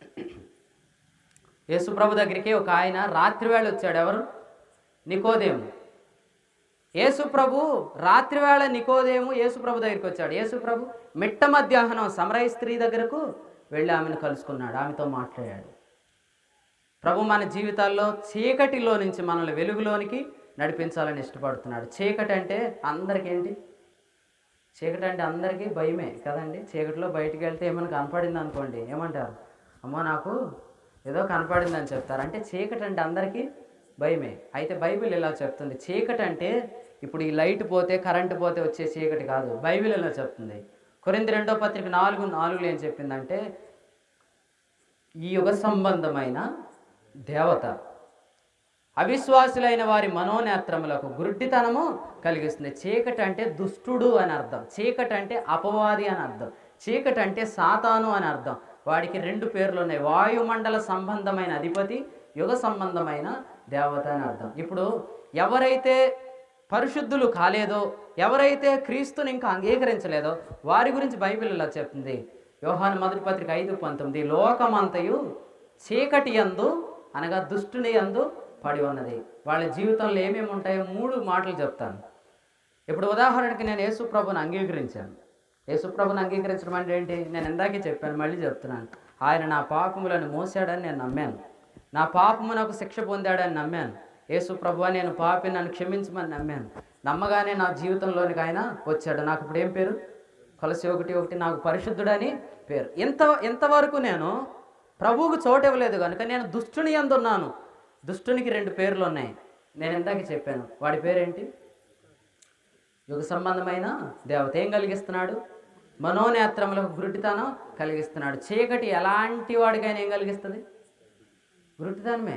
యేసుప్రభు దగ్గరికి ఒక ఆయన రాత్రి వేళ వచ్చాడు ఎవరు నికోదేము యేసుప్రభు రాత్రివేళ నికోదేము యేసుప్రభు దగ్గరికి వచ్చాడు యేసుప్రభు మిట్ట మధ్యాహ్నం సమరయ స్త్రీ దగ్గరకు వెళ్ళి ఆమెను కలుసుకున్నాడు ఆమెతో మాట్లాడాడు ప్రభు మన జీవితాల్లో చీకటిలో నుంచి మనల్ని వెలుగులోనికి నడిపించాలని ఇష్టపడుతున్నాడు చీకటి అంటే అందరికేంటి చీకటి అంటే అందరికీ భయమే కదండి చీకటిలో బయటికి వెళ్తే ఏమైనా కనపడింది అనుకోండి ఏమంటారు అమ్మో నాకు ఏదో కనపడింది అని చెప్తారు అంటే చీకటి అంటే అందరికీ భయమే అయితే బైబిల్ ఇలా చెప్తుంది చీకటి అంటే ఇప్పుడు ఈ లైట్ పోతే కరెంటు పోతే వచ్చే చీకటి కాదు బైబిల్ ఇలా చెప్తుంది కొరింది రెండో పత్రిక నాలుగు నాలుగులో ఏం చెప్పిందంటే ఈ యుగ సంబంధమైన దేవత అవిశ్వాసులైన వారి మనోనేత్రములకు గురుడ్డితనము కలిగిస్తుంది చీకటి అంటే దుష్టుడు అని అర్థం చీకటి అంటే అపవాది అని అర్థం చీకటి అంటే సాతాను అని అర్థం వాడికి రెండు పేర్లు ఉన్నాయి వాయుమండల సంబంధమైన అధిపతి యుగ సంబంధమైన దేవత అని అర్థం ఇప్పుడు ఎవరైతే పరిశుద్ధులు కాలేదో ఎవరైతే క్రీస్తుని ఇంకా అంగీకరించలేదో వారి గురించి బైబిల్ ఇలా చెప్తుంది యోహాను మొదటి పత్రిక ఐదు పంతొమ్మిది లోకమంతయు చీకటి యందు అనగా దుష్టుని యందు పడి ఉన్నది వాళ్ళ జీవితంలో ఏమేమి ఉంటాయో మూడు మాటలు చెప్తాను ఇప్పుడు ఉదాహరణకి నేను యేసుప్రభుని అంగీకరించాను యేసుప్రభుని అంగీకరించడం అంటే ఏంటి నేను ఇందాకే చెప్పాను మళ్ళీ చెప్తున్నాను ఆయన నా పాపములను మోసాడని నేను నమ్మాను నా పాపము నాకు శిక్ష పొందాడని నమ్మాను యేసు ప్రభు నేను పాపి నన్ను క్షమించమని నమ్మాను నమ్మగానే నా జీవితంలోనికి ఆయన వచ్చాడు నాకు ఇప్పుడు ఏం పేరు కొలసి ఒకటి ఒకటి నాకు పరిశుద్ధుడని పేరు ఇంత ఇంతవరకు నేను ప్రభువుకు చోటు ఇవ్వలేదు కనుక నేను దుష్టుని ఎందున్నాను దుష్టునికి రెండు పేర్లు ఉన్నాయి నేను ఇందాక చెప్పాను వాడి పేరేంటి యుగ సంబంధమైన దేవత ఏం కలిగిస్తున్నాడు మనోనేత్రములకు గురుటితనం కలిగిస్తున్నాడు చీకటి ఎలాంటి వాడికైనా ఏం కలిగిస్తుంది గురుటితనమే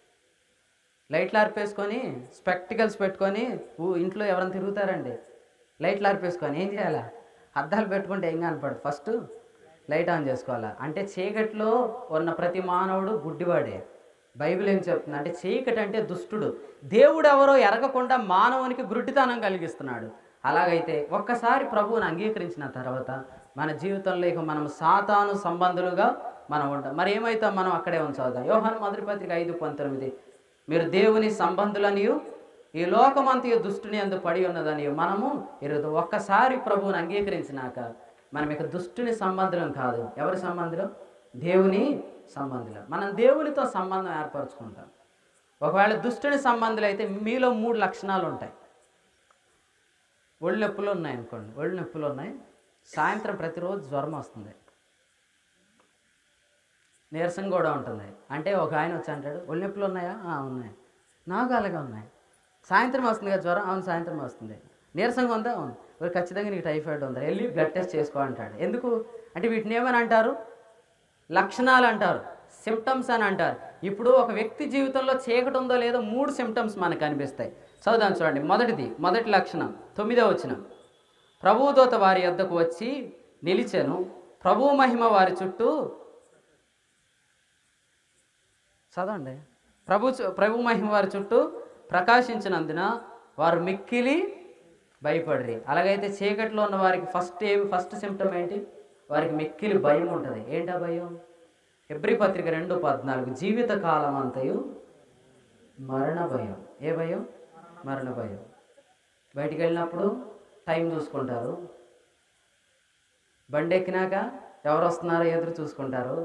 లైట్లు ఆర్పేసుకొని స్పెక్టికల్స్ పెట్టుకొని ఊ ఇంట్లో ఎవరైనా తిరుగుతారండి లైట్లు ఆర్పేసుకొని ఏం చేయాలా అద్దాలు పెట్టుకుంటే ఏం కనపడదు ఫస్ట్ లైట్ ఆన్ చేసుకోవాలా అంటే చీకటిలో ఉన్న ప్రతి మానవుడు గుడ్డివాడే బైబిల్ ఏం చెప్తుంది అంటే చీకటి అంటే దుష్టుడు దేవుడు ఎవరో ఎరగకుండా మానవునికి గుడ్డితనం కలిగిస్తున్నాడు అలాగైతే ఒక్కసారి ప్రభువుని అంగీకరించిన తర్వాత మన జీవితంలో ఇక మనం సాతాను సంబంధులుగా మనం ఉంటాం మరి ఏమైతాం మనం అక్కడే ఉంచవద్దాం యోహాను మొదటి పత్రిక ఐదు పంతొమ్మిది మీరు దేవుని సంబంధులనియు ఈ లోకమంతయు దుష్టుని అందు పడి ఉన్నదని మనము ఈరోజు ఒక్కసారి ప్రభువుని అంగీకరించినాక మనం ఇక దుష్టుని సంబంధులం కాదు ఎవరి సంబంధులం దేవుని సంబంధులం మనం దేవునితో సంబంధం ఏర్పరచుకుంటాం ఒకవేళ దుష్టుని సంబంధులు అయితే మీలో మూడు లక్షణాలు ఉంటాయి ఒళ్ళు నొప్పులు ఉన్నాయి అనుకోండి ఒళ్ళు నొప్పులు ఉన్నాయి సాయంత్రం ప్రతిరోజు జ్వరం వస్తుంది నీరసం కూడా ఉంటుంది అంటే ఒక ఆయన వచ్చి అంటాడు ఒళ్ళు నొప్పులు ఉన్నాయా "ఆ, ఉన్నాయి నాకు అలాగే ఉన్నాయి సాయంత్రం వస్తుంది కదా జ్వరం అవును సాయంత్రం వస్తుంది నీరసంగా ఉందా అవును "ఓ, ఖచ్చితంగా నీకు టైఫాయిడ్ ఉంది వెళ్ళి బ్లడ్ టెస్ట్ చేసుకో అంటాడు ఎందుకు అంటే వీటిని ఏమని అంటారు లక్షణాలు అంటారు సిమ్టమ్స్ అని అంటారు ఇప్పుడు ఒక వ్యక్తి జీవితంలో చీకటి ఉందో లేదో మూడు సిమ్టమ్స్ మనకు కనిపిస్తాయి చదుదాం చూడండి మొదటిది మొదటి లక్షణం తొమ్మిదో వచనం ప్రభుదూత వారి యొద్దకు వచ్చి నిలిచెను ప్రభు మహిమ వారి చుట్టూ చదవండి ప్రభు చు- ప్రభు మహిమ వారి చుట్టూ ప్రకాశించినందున వారు మిక్కిలి భయపడరి అలాగైతే చీకట్లో ఉన్న వారికి ఫస్ట్ ఏమి ఫస్ట్ సిమ్టమ్ ఏంటి వారికి మిక్కిలి భయం ఉంటుంది ఏంటా భయం ఎబ్రి పత్రిక రెండు పద్నాలుగు జీవిత కాలం అంతయు మరణ భయం ఏ భయం మరణ భయం బయటికి వెళ్ళినప్పుడు టైం చూసుకుంటారు బండి ఎక్కినాక ఎవరు వస్తున్నారో ఎదురు చూసుకుంటారు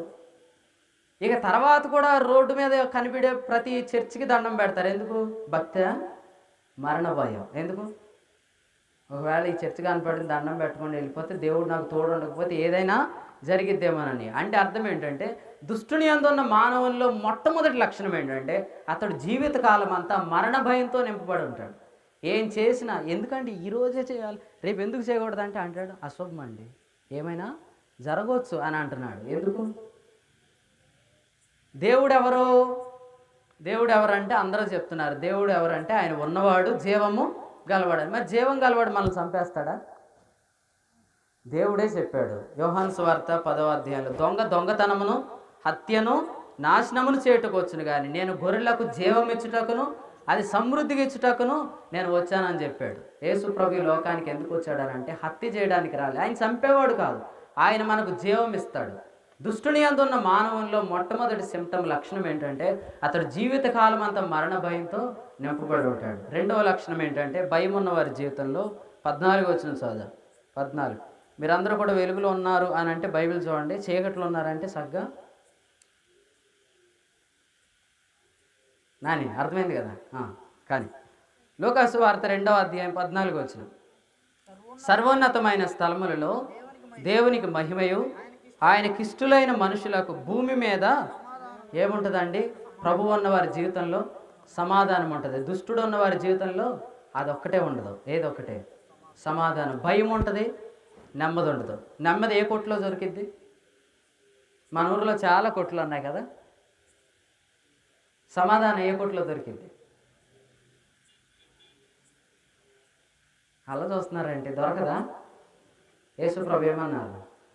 ఇక తర్వాత కూడా రోడ్డు మీద కనిపించే ప్రతి చర్చికి దండం పెడతారు ఎందుకు భక్తి మరణ భయం ఎందుకు ఒకవేళ ఈ చర్చ కనపడిన దండం పెట్టుకొని వెళ్ళిపోతే దేవుడు నాకు తోడు ఉండకపోతే ఏదైనా జరిగిద్దేమోనని అంటే అర్థం ఏంటంటే దుష్టుని అందున్న మానవుల్లో మొట్టమొదటి లక్షణం ఏంటంటే అతడు జీవితకాలం అంతా మరణ భయంతో నింపబడి ఉంటాడు ఏం చేసినా ఎందుకంటే ఈ రోజే చేయాలి రేపు ఎందుకు చేయకూడదు అంటే అంటాడు అశుభం అండి ఏమైనా జరగవచ్చు అని అంటున్నాడు ఎందుకు దేవుడు ఎవరు దేవుడు ఎవరంటే అందరూ చెప్తున్నారు దేవుడు ఎవరంటే ఆయన ఉన్నవాడు జీవము గలవాడు మరి జీవం గలవాడు మనల్ని చంపేస్తాడా దేవుడే చెప్పాడు యోహాను సువార్త పదవ అధ్యాయంలో దొంగ దొంగతనమును హత్యను నాశనమును చేటుకొచ్చును కానీ నేను గొర్రెలకు జీవం ఇచ్చుటకును అది సమృద్ధిగా ఇచ్చుటకును నేను వచ్చానని చెప్పాడు యేసు ప్రభు ఈ లోకానికి ఎందుకు వచ్చాడనంటే హత్య చేయడానికి రాలే ఆయన చంపేవాడు కాదు ఆయన మనకు జీవం ఇస్తాడు దుష్టుని అందున్న మానవుల్లో మొట్టమొదటి సిమ్టమ్ లక్షణం ఏంటంటే అతడు జీవితకాలం అంతా మరణ భయంతో నింపబడి ఉంటాడు రెండవ లక్షణం ఏంటంటే భయం ఉన్న వారి జీవితంలో పద్నాలుగు వచ్చిన చదువు పద్నాలుగు మీరందరూ కూడా వెలుగులో ఉన్నారు అని అంటే బైబిల్ చూడండి చీకట్లో ఉన్నారంటే సగ్గా నాని అర్థమైంది కదా ఆ, కానీ లోకాసు వార్త రెండవ అధ్యాయం పద్నాలుగు వచ్చిన సర్వోన్నతమైన స్థలములలో దేవునికి మహిమయు ఆయనకిష్టులైన మనుషులకు భూమి మీద ఏముంటుందండి ప్రభు ఉన్న వారి జీవితంలో సమాధానం ఉంటుంది దుష్టుడు ఉన్న వారి జీవితంలో అదొక్కటే ఉండదు ఏదొక్కటే సమాధానం భయం ఉంటుంది నెమ్మది ఉండదు నెమ్మది ఏ కొట్లో దొరికిద్ది మన ఊరిలో చాలా కొట్లు ఉన్నాయి కదా సమాధానం ఏ కొట్లో దొరికింది అలా చూస్తున్నారంటే దొరకదా యేసుప్రభు ఏమన్నారు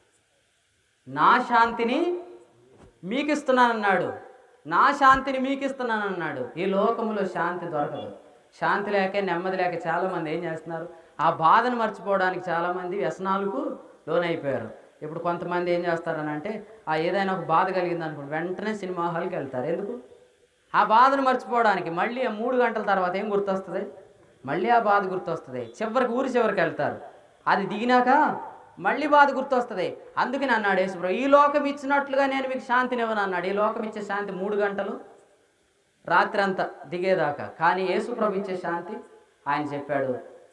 నా శాంతిని మీకు ఇస్తున్నానన్నాడు నా శాంతిని మీకు ఇస్తున్నానన్నాడు ఈ లోకంలో శాంతి దొరకదు శాంతి లేక నెమ్మది లేక చాలామంది ఏం చేస్తున్నారు ఆ బాధను మర్చిపోవడానికి చాలామంది వ్యసనాలకు లోనైపోయారు ఇప్పుడు కొంతమంది ఏం చేస్తారనంటే ఆ ఏదైనా ఒక బాధ కలిగింది అనుకోండి వెంటనే సినిమా హాల్కి వెళ్తారు ఎందుకు ఆ బాధను మర్చిపోవడానికి మళ్ళీ ఆ మూడు గంటల తర్వాత ఏం గుర్తొస్తుంది మళ్ళీ ఆ బాధ గుర్తొస్తుంది చివరికి ఊరి చివరికి వెళ్తారు అది దిగినాక మళ్ళీ బాధ గుర్తొస్తుంది అందుకని అన్నాడు యేసుప్రభు ఈ లోకం ఇచ్చినట్లుగా నేను మీకు శాంతిని ఇవ్వను అన్నాడు ఈ లోకం ఇచ్చే శాంతి మూడు గంటలు రాత్రి అంతా దిగేదాకా కానీ యేసుప్రభు ఇచ్చే శాంతి ఆయన చెప్పాడు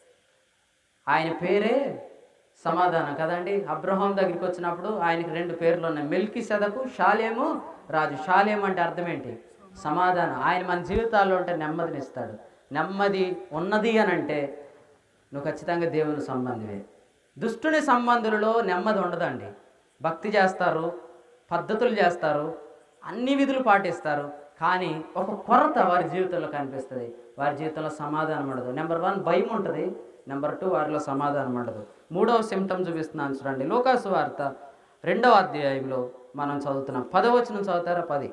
ఆయన పేరే సమాధానం కదండి అబ్రహాం దగ్గరికి వచ్చినప్పుడు ఆయనకి రెండు పేర్లు ఉన్నాయి మెల్కి సెదకు షాలేము రాజు షాలేం అంటే అర్థం ఏంటి సమాధానం ఆయన మన జీవితాల్లో ఉంటే నెమ్మదిని ఇస్తాడు నెమ్మది ఉన్నది అని అంటే నువ్వు ఖచ్చితంగా దేవుని సంబంధివే దుష్టుని సంబంధులలో నెమ్మది ఉండదండి భక్తి చేస్తారు పద్ధతులు చేస్తారు అన్ని విధులు పాటిస్తారు కానీ ఒక కొరత వారి జీవితంలో కనిపిస్తుంది వారి జీవితంలో సమాధానం ఉండదు నెంబర్ వన్ భయం ఉంటుంది నెంబర్ టూ వారిలో సమాధానం ఉండదు మూడవ సిమ్టమ్ చూపిస్తున్నాను చూడండి లోకాసు వార్త రెండవ అధ్యాయంలో మనం చదువుతున్నాం పదవచనం చదువుతారా పది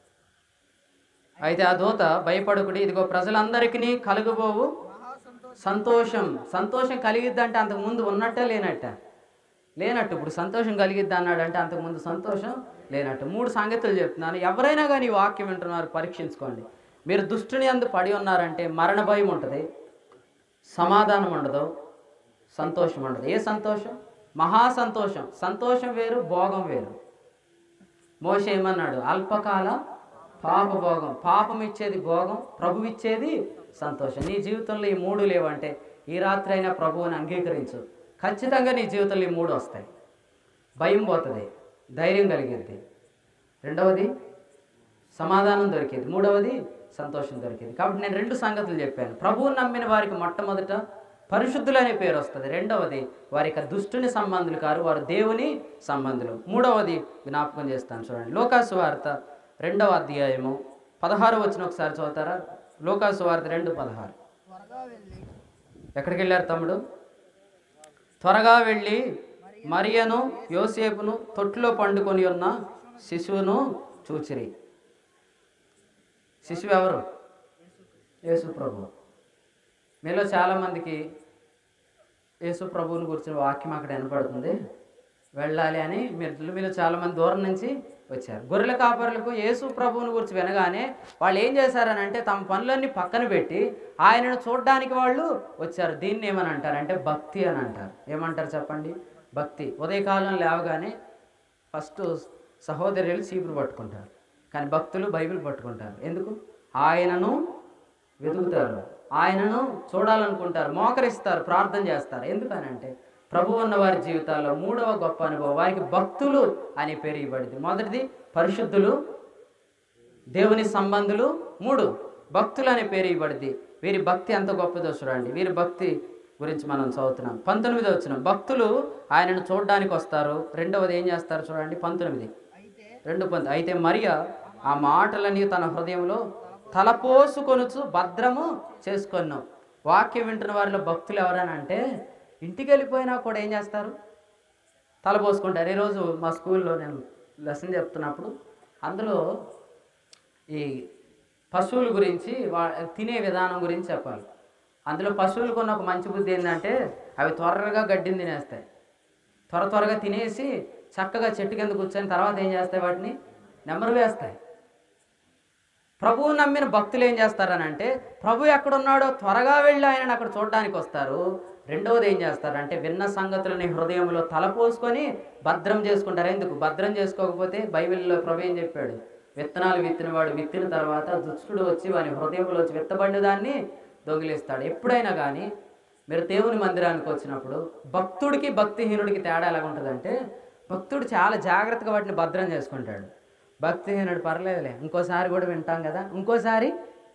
అయితే ఆ దూత భయపడకుడి ఇదిగో ప్రజలందరికీ కలుగుబోవు మహా సంతోషం సంతోషం సంతోషం కలిగిద్దంటే అంతకుముందు ఉన్నట్టే లేనట్ట లేనట్టు ఇప్పుడు సంతోషం కలిగిద్ది అన్నాడంటే అంతకుముందు సంతోషం లేనట్టు మూడు సంగతులు చెప్తున్నాను ఎవరైనా కానీ ఈ వాక్యం వింటున్నారు పరీక్షించుకోండి మీరు దుష్టుని అందు పడి ఉన్నారంటే మరణ భయం ఉంటుంది సమాధానం ఉండదు సంతోషం ఉండదు ఏ సంతోషం మహా సంతోషం సంతోషం వేరు భోగం వేరు మోష ఏమన్నాడు అల్పకాల పాప భోగం పాపం ఇచ్చేది భోగం ప్రభు ఇచ్చేది సంతోషం నీ జీవితంలో ఈ మూడు లేవంటే ఈ రాత్రి అయినా ప్రభువుని అంగీకరించు ఖచ్చితంగా నీ జీవితంలో ఈ మూడు వస్తాయి భయం పోతుంది ధైర్యం కలిగిద్ది రెండవది సమాధానం దొరికేది మూడవది సంతోషం దొరికేది కాబట్టి నేను రెండు సంగతులు చెప్పాను ప్రభువుని నమ్మిన వారికి మొట్టమొదట పరిశుద్ధులు అనే పేరు వస్తుంది రెండవది వారి యొక్క దుష్టుని సంబంధులు కారు వారు దేవుని సంబంధులు మూడవది జ్ఞాపకం చేస్తాను చూడండి లోకాసు వార్త రెండవ అధ్యాయము పదహారు వచ్చిన ఒకసారి చదువుతారా లోకాసు వార్త రెండు పదహారు త్వరగా వెళ్ళి ఎక్కడికి వెళ్ళారు తమ్ముడు త్వరగా వెళ్ళి మరియను యోసేపును తొట్టులో పండుకొని ఉన్న శిశువును చూచిరి శిశువు ఎవరు యేసు ప్రభు మీలో చాలామందికి యేసు ప్రభువుని గురించిన వాక్యం అక్కడ వినపడుతుంది వెళ్ళాలి అని మీరు మీలో చాలామంది దూరం నుంచి వచ్చారు గొర్రెల కాపరులకు యేసు ప్రభువుని గురించి వినగానే వాళ్ళు ఏం చేశారని అంటే తమ పనులన్నీ పక్కన పెట్టి ఆయనను చూడడానికి వాళ్ళు వచ్చారు దీన్ని ఏమని అంటారు అంటే భక్తి అని అంటారు ఏమంటారు చెప్పండి భక్తి ఉదయకాలం లేవగానే ఫస్ట్ సహోదరులు చీపురు పట్టుకుంటారు కానీ భక్తులు బైబిల్ పట్టుకుంటారు ఎందుకు ఆయనను వెతుకుతారు ఆయనను చూడాలనుకుంటారు మోకరిస్తారు ప్రార్థన చేస్తారు ఎందుకనంటే ప్రభు ఉన్న వారి జీవితాల్లో మూడవ గొప్ప అనుభవం వారికి భక్తులు అనే పేరు ఇవ్వబడింది మొదటిది పరిశుద్ధులు దేవుని సంబంధులు మూడు భక్తులు అనే పేరు ఇవ్వబడింది వీరి భక్తి ఎంత గొప్పదో చూడండి వీరి భక్తి గురించి మనం చదువుతున్నాం పంతొమ్మిది వచ్చిన భక్తులు ఆయనను చూడడానికి వస్తారు రెండవది ఏం చేస్తారు చూడండి పంతొమ్మిది అయితే రెండు పంత్ అయితే మరియ ఆ మాటలని తన హృదయంలో తలపోసుకొనుచు భద్రము చేసుకొన్నాం వాక్యం వింటున్న వారిలో భక్తులు ఎవరని అంటే ఇంటికి వెళ్ళిపోయినా కూడా ఏం చేస్తారు తలపోసుకుంటారు ఈరోజు మా స్కూల్లో నేను లెసన్ చెప్తున్నప్పుడు అందులో ఈ పశువుల గురించి వా తినే విధానం గురించి చెప్పాలి అందులో పశువులకు ఉన్న ఒక మంచి బుద్ధి ఏంటంటే అవి త్వరగా గడ్డిని తినేస్తాయి త్వర త్వరగా తినేసి చక్కగా చెట్టు కింద కూర్చొని తర్వాత ఏం చేస్తాయి వాటిని నెమరు వేస్తాయి ప్రభువు నమ్మిన భక్తులు ఏం చేస్తారనంటే ప్రభు ఎక్కడున్నాడో త్వరగా వెళ్ళి ఆయనను అక్కడ చూడడానికి వస్తారు రెండవది ఏం చేస్తారంటే విన్న సంగతులని హృదయంలో తలపోసుకొని భద్రం చేసుకుంటారు ఎందుకు భద్రం చేసుకోకపోతే బైబిల్లో ప్రభు ఏం చెప్పాడు విత్తనాలు విత్తినవాడు విత్తిన తర్వాత దుష్టుడు వచ్చి వాని హృదయంలో వచ్చి విత్తబడిన దాన్ని దొంగిలిస్తాడు ఎప్పుడైనా కానీ మీరు దేవుని మందిరానికి వచ్చినప్పుడు భక్తుడికి భక్తిహీనుడికి తేడా ఎలా ఉంటుందంటే భక్తుడు చాలా జాగ్రత్తగా వాటిని భద్రం చేసుకుంటాడు భక్తిహీనుడు పర్లేదులే ఇంకోసారి కూడా వింటాం కదా ఇంకోసారి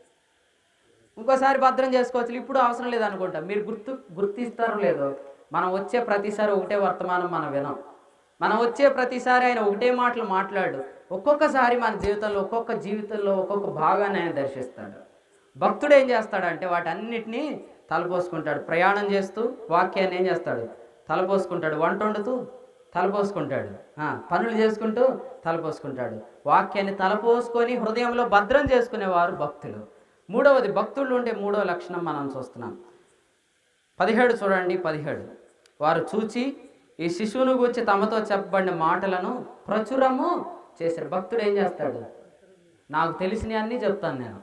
ఇంకోసారి భద్రం చేసుకోవచ్చు ఇప్పుడు అవసరం లేదు అనుకుంటా మీరు గుర్తు గుర్తిస్తారో లేదో మనం వచ్చే ప్రతిసారి ఒకటే వర్తమానం మనం వినం మనం వచ్చే ప్రతిసారి ఆయన ఒకటే మాటలు మాట్లాడు ఒక్కొక్కసారి మన జీవితంలో ఒక్కొక్క జీవితంలో ఒక్కొక్క భాగాన్ని ఆయన దర్శిస్తాడు భక్తుడు ఏం చేస్తాడంటే వాటన్నిటినీ తలపోసుకుంటాడు ప్రయాణం చేస్తూ వాక్యాన్ని ఏం చేస్తాడు తలపోసుకుంటాడు వంట వండుతూ తలపోసుకుంటాడు ఆ, పనులు చేసుకుంటూ తలపోసుకుంటాడు వాక్యాన్ని తలపోసుకొని హృదయంలో భద్రం చేసుకునేవారు భక్తులు మూడవది భక్తుల్లో ఉండే మూడవ లక్షణం మనం చూస్తున్నాం పదిహేడు చూడండి పదిహేడు వారు చూచి ఈ శిశువును గురించి తమతో చెప్పబడిన మాటలను ప్రచురము చేశారు భక్తుడు ఏం చేస్తాడు నాకు తెలిసినవి అన్నీ చెప్తాను నేను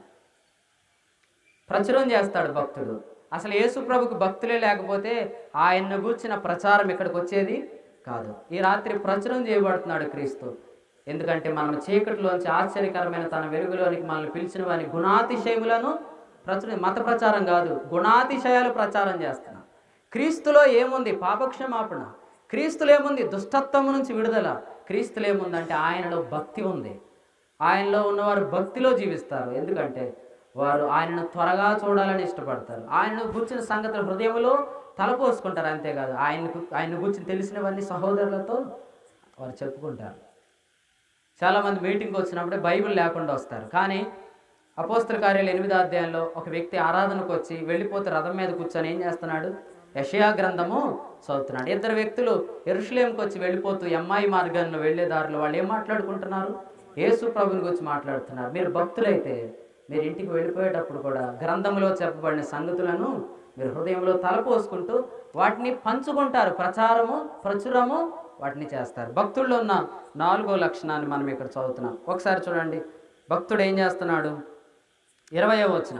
ప్రచురం చేస్తాడు భక్తుడు అసలు యేసు ప్రభుకి భక్తులే లేకపోతే ఆయన్ను గూర్చిన ప్రచారం ఇక్కడికి వచ్చేది కాదు ఈ రాత్రి ప్రచురం చేయబడుతున్నాడు క్రీస్తు ఎందుకంటే మనం చీకటిలోంచి ఆశ్చర్యకరమైన తన వెలుగులోనికి మనల్ని పిలిచిన వారి గుణాతిశయములను ప్రచురం మత ప్రచారం కాదు గుణాతిశయాలు ప్రచారం చేస్తున్నాం క్రీస్తులో ఏముంది పాపక్షమాపణ క్రీస్తులో ఏముంది దుష్టత్వం నుంచి విడుదల క్రీస్తులో ఏముందంటే ఆయనలో భక్తి ఉంది ఆయనలో ఉన్నవారు భక్తిలో జీవిస్తారు ఎందుకంటే వారు ఆయనను త్వరగా చూడాలని ఇష్టపడతారు ఆయనను గుర్చిన సంగతులు హృదయంలో తలపోసుకుంటారు అంతేకాదు ఆయనకు ఆయన గురించి తెలిసినవన్నీ సహోదరులతో వారు చెప్పుకుంటారు చాలామంది మీటింగ్కి వచ్చినప్పుడే బైబిల్ లేకుండా వస్తారు కానీ అపోస్తల కార్యాలు ఎనిమిదో అధ్యాయంలో ఒక వ్యక్తి ఆరాధనకు వచ్చి వెళ్ళిపోతే రథం మీద కూర్చొని ఏం చేస్తున్నాడు యషయా గ్రంథము చదువుతున్నాడు ఇద్దరు వ్యక్తులు ఎరుషులేంకి వచ్చి వెళ్ళిపోతూ ఎంఐ మార్గాన్ని వెళ్ళే దారిలో వాళ్ళు ఏం మాట్లాడుకుంటున్నారు యేసు ప్రభుని గురించి మాట్లాడుతున్నారు మీరు భక్తులైతే మీరు ఇంటికి వెళ్ళిపోయేటప్పుడు కూడా గ్రంథంలో చెప్పబడిన సంగతులను మీరు హృదయంలో తలపోసుకుంటూ వాటిని పంచుకుంటారు ప్రచారము ప్రచురము వాటిని చేస్తారు భక్తుల్లో ఉన్న నాలుగో లక్షణాన్ని మనం ఇక్కడ చదువుతున్నాం ఒకసారి చూడండి భక్తుడు ఏం చేస్తున్నాడు ఇరవయో వచనం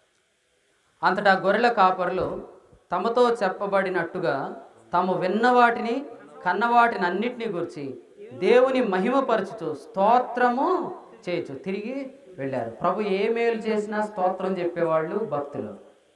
అంతటా గొర్రెల కాపరులు తమతో చెప్పబడినట్టుగా తాము విన్న వాటిని కన్న వాటిని అన్నిటినీ గురించి దేవుని మహిమపరచుతూ స్తోత్రము చేయొచ్చు తిరిగి వెళ్ళారు ప్రభు ఏ మేలు చేసినా స్తోత్రం చెప్పేవాళ్ళు భక్తులు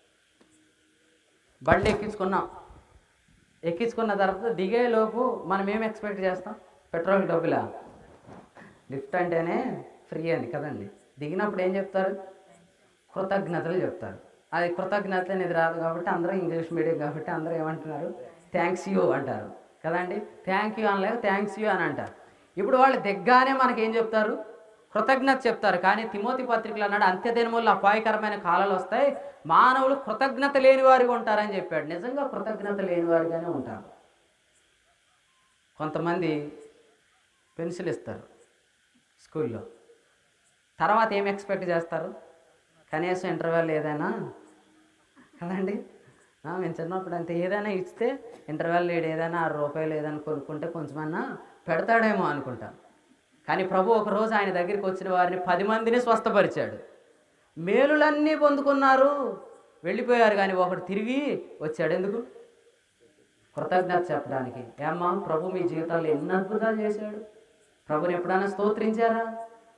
బండి ఎక్కించుకున్నాం ఎక్కించుకున్న తర్వాత దిగేలోపు మనం ఏం ఎక్స్పెక్ట్ చేస్తాం పెట్రోల్ డబ్బులా లిఫ్ట్ అంటేనే ఫ్రీ అని కదండి దిగినప్పుడు ఏం చెప్తారు కృతజ్ఞతలు చెప్తారు అది కృతజ్ఞత అనేది రాదు కాబట్టి అందరూ ఇంగ్లీష్ మీడియం కాబట్టి అందరూ ఏమంటున్నారు థ్యాంక్స్ యూ అంటారు కదండి థ్యాంక్ యూ అనలేక థ్యాంక్స్ యూ అని అంటారు ఇప్పుడు వాళ్ళు దిగ్గానే మనకి ఏం చెప్తారు కృతజ్ఞత చెప్తారు కానీ తిమోతి పత్రికలు అన్నాడు అంత్యదినములు అపాయకరమైన కాలాలు వస్తాయి మానవులు కృతజ్ఞత లేని వారిగా ఉంటారని చెప్పాడు నిజంగా కృతజ్ఞత లేని వారిగానే ఉంటారు కొంతమంది పెన్సిల్ ఇస్తారు స్కూల్లో తర్వాత ఏం ఎక్స్పెక్ట్ చేస్తారు కనీసం ఇంటర్వెల్ ఏదైనా కదండి ఆ, మేము చిన్నప్పుడు అంతే ఏదైనా ఇస్తే ఇంటర్వెల్ లేడు ఏదైనా ఆరు రూపాయలు ఏదైనా కొనుక్కుంటే కొంచెమన్నా పెడతాడేమో అనుకుంటాం కానీ ప్రభు ఒక రోజు ఆయన దగ్గరికి వచ్చిన వారిని పది మందిని స్వస్థపరిచాడు మేలులన్నీ పొందుకున్నారు వెళ్ళిపోయారు కానీ ఒకడు తిరిగి వచ్చాడు ఎందుకు కృతజ్ఞత చెప్పడానికి ఏమ్మా ప్రభు మీ జీవితాల్లో ఎన్ని అద్భుతాలు చేశాడు ప్రభుని ఎప్పుడైనా స్తోత్రించారా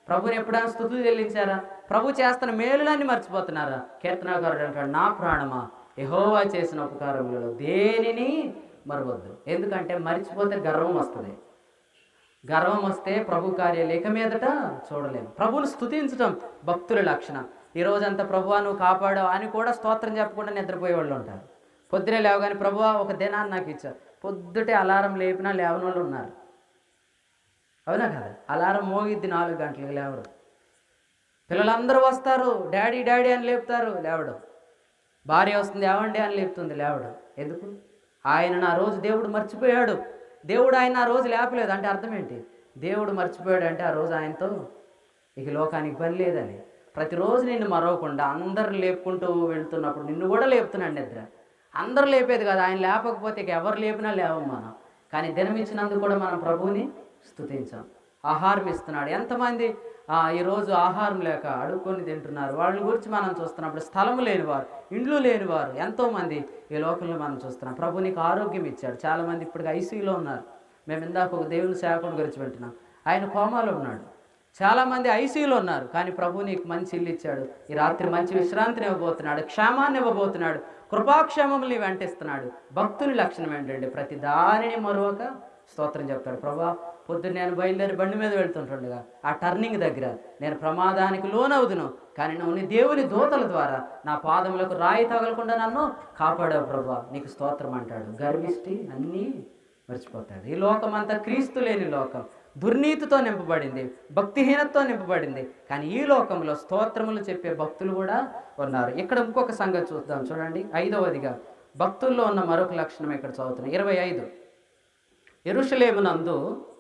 ప్రభుని ఎప్పుడైనా స్థుతులు చెల్లించారా ప్రభు చేస్తున్న మేలులన్నీ మర్చిపోతున్నారా కీర్తనాకారుడు అంటాడు నా ప్రాణమా యెహోవా చేసిన ఉపకారములలో దేనిని మరవద్దు ఎందుకంటే మర్చిపోతే గర్వం వస్తుంది గర్వం వస్తే ప్రభు కార్యాలు ఇక మీదట చూడలేము ప్రభువును స్తుతించడం భక్తుల లక్షణం ఈ రోజంతా ప్రభువా నువ్వు కాపాడావు అని కూడా స్తోత్రం చెప్పకుండా నిద్రపోయే వాళ్ళు ఉంటారు పొద్దునే లేవగానే ప్రభువా ఒక దినాన్ని నాకు ఇచ్చావు పొద్దుటే అలారం లేపినా లేవని వాళ్ళు ఉన్నారు అవునా కదా అలారం మోగిద్ది నాలుగు గంటలకు లేవరు పిల్లలందరూ వస్తారు డాడీ డాడీ అని లేపుతారు లేవడం భార్య వస్తుంది ఏవండి అని లేపుతుంది లేవడం ఎందుకు ఆయన నా రోజు దేవుడు మర్చిపోయాడు దేవుడు ఆయన ఆ రోజు లేపలేదు అంటే అర్థం ఏంటి దేవుడు మర్చిపోయాడు అంటే ఆ రోజు ఆయనతో ఇక లోకానికి పని లేదని ప్రతిరోజు నిన్ను మరవకుండా అందరు లేపుకుంటూ వెళ్తున్నప్పుడు నిన్ను కూడా లేపుతున్నాడు నిద్ర అందరూ లేపేది కదా ఆయన లేపకపోతే ఇక ఎవరు లేపినా లేవం మనం కానీ దినమిచ్చినందుకు కూడా మనం ప్రభువుని స్తుతించాం ఆహారం ఇస్తున్నాడు ఎంతమంది ఆ, ఈరోజు ఆహారం లేక అడుక్కొని తింటున్నారు వాళ్ళని గురించి మనం చూస్తున్నప్పుడు స్థలం లేనివారు ఇండ్లు లేనివారు ఎంతోమంది ఈ లోకంలో మనం చూస్తున్నాం ప్రభు నీకు ఆరోగ్యం ఇచ్చాడు చాలామంది ఇప్పుడు ఐసీయూలో ఉన్నారు మేము ఇందాక ఒక దేవుని సేవకుడి గురించి వింటున్నాం ఆయన కోమాలో ఉన్నాడు చాలామంది ఐసీయూలో ఉన్నారు కానీ ప్రభు నీకు మంచి ఇల్లు ఇచ్చాడు ఈ రాత్రి మంచి విశ్రాంతిని ఇవ్వబోతున్నాడు క్షేమాన్ని ఇవ్వబోతున్నాడు కృపాక్షేమములు వెంటిస్తున్నాడు భక్తుని లక్షణం ఏంటంటే ప్రతి దానిని మరొక స్తోత్రం చెప్తాడు ప్రభా పొద్దున్న నేను బయలుదేరి బండి మీద వెళ్తుంటుండగా ఆ టర్నింగ్ దగ్గర నేను ప్రమాదానికి లోనవుదును కానీ నువ్వు నీ దేవుని దూతల ద్వారా నా పాదములకు రాయి తగలకుండా నన్ను కాపాడావు ప్రభా నీకు స్తోత్రం అంటాడు గర్విష్టి అన్నీ మర్చిపోతాడు ఈ లోకం అంతా క్రీస్తు లేని లోకం దుర్నీతితో నింపబడింది భక్తిహీనతతో నింపబడింది కానీ ఈ లోకంలో స్తోత్రములు చెప్పే భక్తులు కూడా ఉన్నారు ఇక్కడ ఇంకొక సంగతి చూద్దాం చూడండి ఐదవదిగా భక్తుల్లో ఉన్న మరొక లక్షణం ఇక్కడ చదువుతున్నాం ఇరవై ఐదు ఎరుషలేమునందు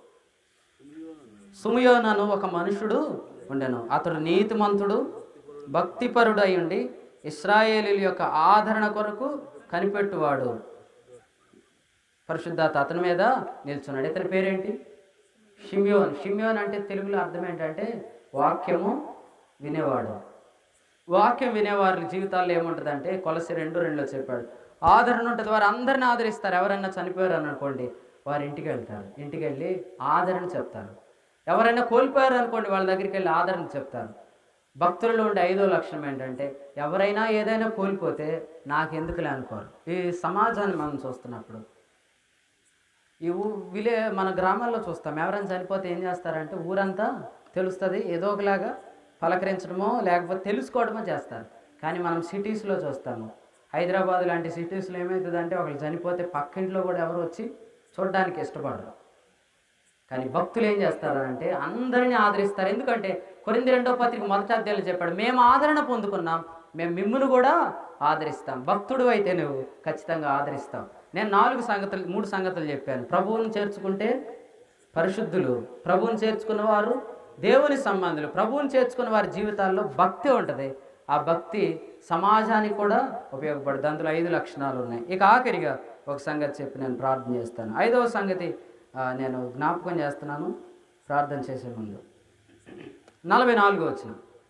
సుమయోనను ఒక మనుషుడు ఉండెను అతడు నీతిమంతుడు భక్తిపరుడు అయి ఉండి ఇస్రాయేలీల యొక్క ఆదరణ కొరకు కనిపెట్టువాడు పరిశుద్ధాత అతని మీద నిల్చున్నాడు ఇతని పేరేంటి షిమ్యోన్ షిమ్యోన్ అంటే తెలుగులో అర్థం ఏంటంటే వాక్యము వినేవాడు వాక్యం వినేవారి జీవితాల్లో ఏముంటుందంటే కొలసి రెండు రెండులో చెప్పాడు ఆదరణ ఉంటుంది వారు అందరిని ఆదరిస్తారు ఎవరైనా చనిపోయారు అని అనుకోండి వారి ఇంటికి వెళ్తారు ఇంటికి వెళ్ళి ఆదరణ చెప్తారు ఎవరైనా కోల్పోయారు అనుకోండి వాళ్ళ దగ్గరికి వెళ్ళి ఆదరణ చెప్తారు భక్తులలో ఉండే ఐదో లక్షణం ఏంటంటే ఎవరైనా ఏదైనా కోల్పోతే నాకెందుకులే అనుకోరు ఈ సమాజాన్ని మనం చూస్తున్నప్పుడు ఈ ఊ విలే మన గ్రామాల్లో చూస్తాం ఎవరైనా చనిపోతే ఏం చేస్తారంటే ఊరంతా తెలుస్తుంది ఏదో ఒకలాగా పలకరించడమో లేకపోతే తెలుసుకోవడమో చేస్తారు కానీ మనం సిటీస్లో చూస్తాము హైదరాబాద్ లాంటి సిటీస్లో ఏమవుతుందంటే ఒకళ్ళు చనిపోతే పక్కింట్లో కూడా ఎవరు వచ్చి చూడడానికి ఇష్టపడరు కానీ భక్తులు ఏం చేస్తారంటే అందరినీ ఆదరిస్తారు ఎందుకంటే కొరింది రెండో పత్రిక మొదటి అధ్యాయులు చెప్పాడు మేము ఆదరణ పొందుకున్నాం మేము మిమ్మును కూడా ఆదరిస్తాం భక్తుడు అయితే నువ్వు ఖచ్చితంగా ఆదరిస్తాం నేను నాలుగు సంగతులు మూడు సంగతులు చెప్పాను ప్రభువుని చేర్చుకుంటే పరిశుద్ధులు ప్రభువుని చేర్చుకున్న వారు దేవుని సంబంధులు ప్రభువుని చేర్చుకున్న వారి జీవితాల్లో భక్తి ఉంటుంది ఆ భక్తి సమాజానికి కూడా ఉపయోగపడుతుంది అందులో ఐదు లక్షణాలు ఉన్నాయి ఇక ఆఖరిగా ఒక సంగతి చెప్పి నేను ప్రార్థన చేస్తాను ఐదవ సంగతి ఆ, నేను జ్ఞాపకం చేస్తున్నాను ప్రార్థన చేసే ముందు నలభై నాలుగు వచ్చిన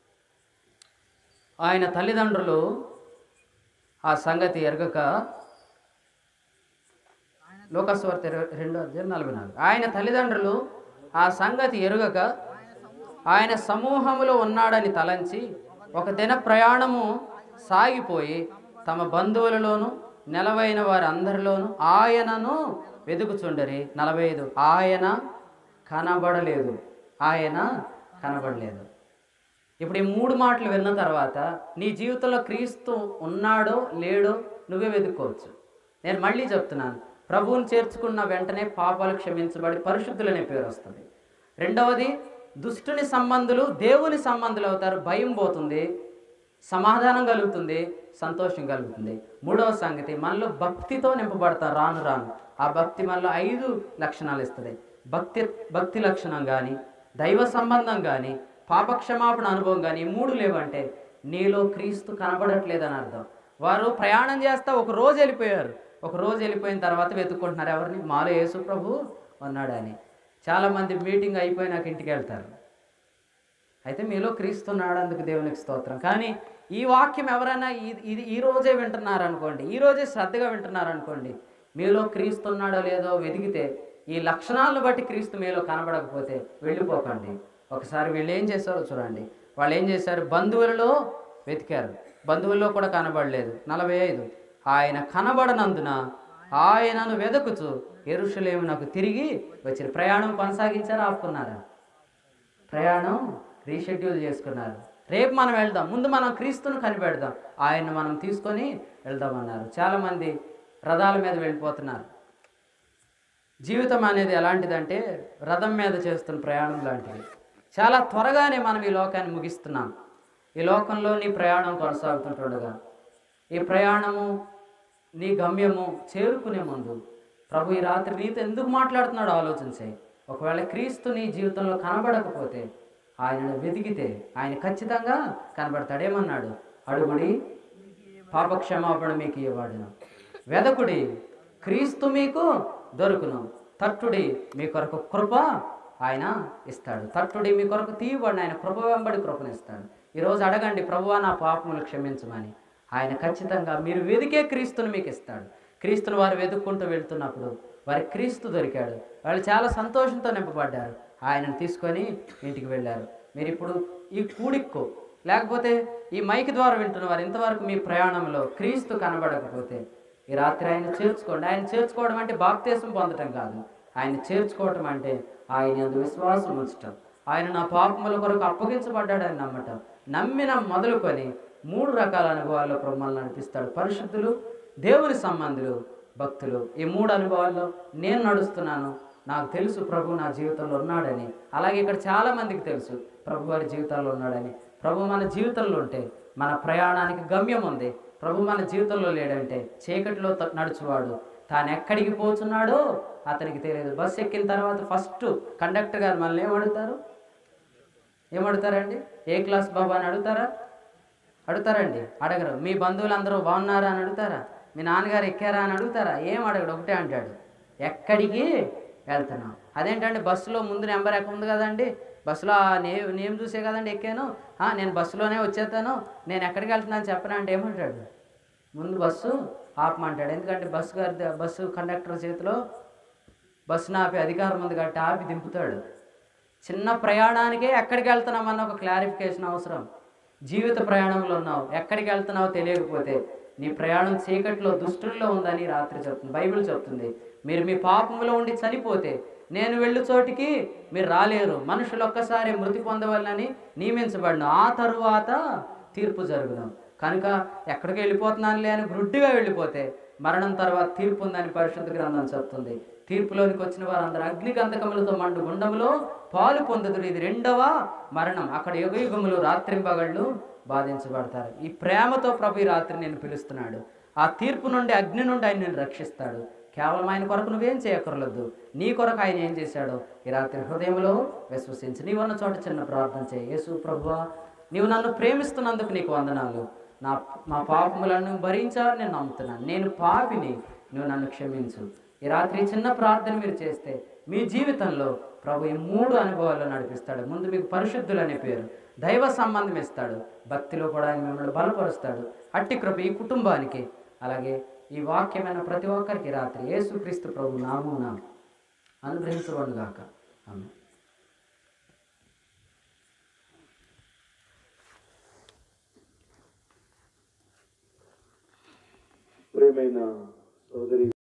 ఆయన తల్లిదండ్రులు ఆ సంగతి ఎరగక లోకస్వార్త ఇరవై రెండో అధ్యాయం నలభై నాలుగు ఆయన తల్లిదండ్రులు ఆ సంగతి ఎరుగక ఆయన సమూహములో ఉన్నాడని తలంచి ఒక దిన ప్రయాణము సాగిపోయి తమ బంధువులలోను నెలవైన వారి అందరిలోను ఆయనను వెతుకుచుండరి నలభై ఐదు ఆయన కనబడలేదు ఆయన కనబడలేదు ఇప్పుడు ఈ మూడు మాటలు విన్న తర్వాత నీ జీవితంలో క్రీస్తు ఉన్నాడో లేడో నువ్వే వెతుక్కోవచ్చు నేను మళ్ళీ చెప్తున్నాను ప్రభువుని చేర్చుకున్న వెంటనే పాపాలు క్షమించబడి పరిశుద్ధులనే పేరు వస్తుంది రెండవది దుష్టుని సంబంధులు దేవుని సంబంధులు అవుతారు భయం పోతుంది సమాధానం కలుగుతుంది సంతోషం కలుగుతుంది మూడవ సంగతి మనలో భక్తితో నింపబడతాం రాను రాను ఆ భక్తి మనలో ఐదు లక్షణాలు ఇస్తుంది భక్తి భక్తి లక్షణం కానీ దైవ సంబంధం కానీ పాపక్షమాపణ అనుభవం కానీ ఈ మూడు లేవంటే నీలో క్రీస్తు కనబడట్లేదని అర్థం వారు ప్రయాణం చేస్తా ఒక రోజు వెళ్ళిపోయారు ఒక రోజు వెళ్ళిపోయిన తర్వాత వెతుక్కుంటున్నారు ఎవరిని మాలో యేసు ప్రభు ఉన్నాడని చాలామంది మీటింగ్ అయిపోయినాక ఇంటికి వెళ్తారు అయితే మీలో క్రీస్తున్నాడు అందుకు దేవునికి స్తోత్రం కానీ ఈ వాక్యం ఎవరైనా ఇది ఇది ఈ రోజే వింటున్నారు అనుకోండి ఈ రోజే శ్రద్ధగా వింటున్నారు అనుకోండి మీలో క్రీస్తున్నాడో లేదో వెతికితే ఈ లక్షణాలను బట్టి క్రీస్తు మీలో కనబడకపోతే వెళ్ళిపోకండి ఒకసారి వీళ్ళు ఏం చేశారో చూడండి వాళ్ళు ఏం చేశారు బంధువులలో వెతికారు బంధువుల్లో కూడా కనబడలేదు నలభై ఐదు ఆయన కనబడనందున ఆయనను వెదకుచు ఎరుషలేము నాకు తిరిగి వచ్చిన ప్రయాణం కొనసాగించారా ఆపుకున్నారా ప్రయాణం రీషెడ్యూల్ చేసుకున్నారు రేపు మనం వెళ్దాం ముందు మనం క్రీస్తును కనిపెడదాం ఆయన మనం తీసుకొని వెళ్దామన్నారు చాలామంది రథాల మీద వెళ్ళిపోతున్నారు జీవితం అనేది ఎలాంటిదంటే రథం మీద చేస్తున్న ప్రయాణం లాంటిది చాలా త్వరగానే మనం ఈ లోకాన్ని ముగిస్తున్నాం ఈ లోకంలో నీ ప్రయాణం కొనసాగుతుంటుండగా ఈ ప్రయాణము నీ గమ్యము చేరుకునే ముందు ప్రభు ఈ రాత్రి నీతో ఎందుకు మాట్లాడుతున్నాడో ఆలోచించే ఒకవేళ క్రీస్తు నీ జీవితంలో కనబడకపోతే ఆయనను వెతికితే ఆయన ఖచ్చితంగా కనబడతాడు ఏమన్నాడు అడుగుడి పాపక్షమాపణ మీకు ఇవ్వబడును వెదకుడి క్రీస్తు మీకు దొరుకును తట్టుడి మీ కొరకు కృప ఆయన ఇస్తాడు తట్టుడి మీ కొరకు తీయబడిన ఆయన కృప వెంబడి కృపనిస్తాడు ఈరోజు అడగండి ప్రభువా నా పాపములు క్షమించమని ఆయన ఖచ్చితంగా మీరు వెదికే క్రీస్తుని మీకు ఇస్తాడు క్రీస్తుని వారు వెతుక్కుంటూ వెళ్తున్నప్పుడు వారి క్రీస్తు దొరికాడు వాళ్ళు చాలా సంతోషంతో నింపబడ్డారు ఆయనను తీసుకొని ఇంటికి వెళ్ళారు మీరు ఇప్పుడు ఈ కూడిక్కో లేకపోతే ఈ మైక్ ద్వారా వింటున్న వారు ఇంతవరకు మీ ప్రయాణంలో క్రీస్తు కనబడకపోతే ఈ రాత్రి ఆయన చేర్చుకోండి ఆయన చేర్చుకోవడం అంటే బాప్తీసం పొందటం కాదు ఆయన చేర్చుకోవటం అంటే ఆయన యందు విశ్వాసం ఉంచటం ఆయన నా పాపముల కొరకు అప్పగించబడ్డాడని నమ్మటం నమ్మిన మొదలుకొని మూడు రకాల అనుభవాల్లో బ్రహ్మలను నడిపిస్తాడు పరిశుద్ధులు దేవుని సంబంధులు భక్తులు ఈ మూడు అనుభవాల్లో నేను నడుస్తున్నాను నాకు తెలుసు ప్రభు నా జీవితంలో ఉన్నాడని అలాగే ఇక్కడ చాలా మందికి తెలుసు ప్రభు వారి జీవితాల్లో ఉన్నాడని ప్రభు మన జీవితంలో ఉంటే మన ప్రయాణానికి గమ్యం ఉంది ప్రభు మన జీవితంలో లేడంటే చీకటిలో త- నడుచువాడు తాను ఎక్కడికి పోతున్నాడో అతనికి తెలియదు బస్సు ఎక్కిన తర్వాత ఫస్ట్ కండక్టర్ గారు మనల్ని ఏమడుగుతారు ఏమడుగుతారండి ఏ క్లాస్ బాబా అని అడుగుతారా అడుగుతారండి అడగరు మీ బంధువులందరూ బాగున్నారా అని అడుగుతారా మీ నాన్నగారు ఎక్కారా అని అడుగుతారా ఏం అడగడు ఒకటే అంటాడు ఎక్కడికి వెళ్తున్నాం అదేంటంటే బస్సులో ముందు నెంబర్ ఎక్కడ ఉంది కదండి బస్సులో ఆ నే నేమ్ చూసే కదండి ఎక్కాను "ఆ, నేను బస్సులోనే వచ్చేస్తాను నేను ఎక్కడికి వెళ్తున్నాను చెప్పనా అంటే ఏమంటాడు ముందు బస్సు ఆపమంటాడు ఎందుకంటే బస్సు గారి బస్సు కండక్టర్ చేతిలో బస్సును ఆపే అధికారం ఉంది కాబట్టి ఆపి దింపుతాడు చిన్న ప్రయాణానికే ఎక్కడికి వెళ్తున్నామన్న ఒక క్లారిఫికేషన్ అవసరం జీవిత ప్రయాణంలో ఉన్నావు ఎక్కడికి వెళ్తున్నావో తెలియకపోతే నీ ప్రయాణం చీకట్లో దుష్టుల్లో ఉందని రాత్రి చెప్తుంది బైబిల్ చెప్తుంది మీరు మీ పాపంలో ఉండి చనిపోతే నేను వెళ్ళు చోటికి మీరు రాలేరు మనుషులు ఒక్కసారి మృతి పొందవాలని నియమించబడిన ఆ తరువాత తీర్పు జరుగుదాం కనుక ఎక్కడికి వెళ్ళిపోతున్నానులే అని గుడ్డిగా వెళ్ళిపోతే మరణం తర్వాత తీర్పు ఉందని పరిశుద్ధ గ్రంథం చెప్తుంది తీర్పులోనికి వచ్చిన వారందరూ అగ్ని గంధకములతో మండు గుండములో పాలు పొందుదురు ఇది రెండవ మరణం అక్కడ యుగ యుగములు రాత్రింబగళ్ళు బాధించబడతారు ఈ ప్రేమతో ప్రభు ఈ రాత్రి నేను పిలుస్తున్నాడు ఆ తీర్పు నుండి అగ్ని నుండి ఆయన నేను రక్షిస్తాడు కేవలం ఆయన కొరకు నువ్వేం చేయక్కర్లేదు నీ కొరకు ఆయన ఏం చేశాడో ఈ రాత్రి హృదయంలో విశ్వసించి నీవు ఉన్న చోట చిన్న ప్రార్థన చేయి యేసు ప్రభువా నీవు నన్ను ప్రేమిస్తున్నందుకు నీకు వందనాలు నా మా పాపములను భరించాలని నేను నమ్ముతున్నాను నేను పాపిని నువ్వు నన్ను క్షమించు ఈ రాత్రి చిన్న ప్రార్థన మీరు చేస్తే మీ జీవితంలో ప్రభు ఈ మూడు అనుభవాల్లో నడిపిస్తాడు ముందు మీకు పరిశుద్ధులు అనే పేరు దైవ సంబంధం ఇస్తాడు భక్తిలో కూడా ఆయన మిమ్మల్ని బలపరుస్తాడు అట్టి కృప ఈ కుటుంబానికి అలాగే ఈ వాక్యమైన ప్రతి ఒక్కరికి రాత్రి యేసుక్రీస్తు ప్రభు నామున అనుగ్రహించబడుగాక ఆమె ప్రియమైన సోదరి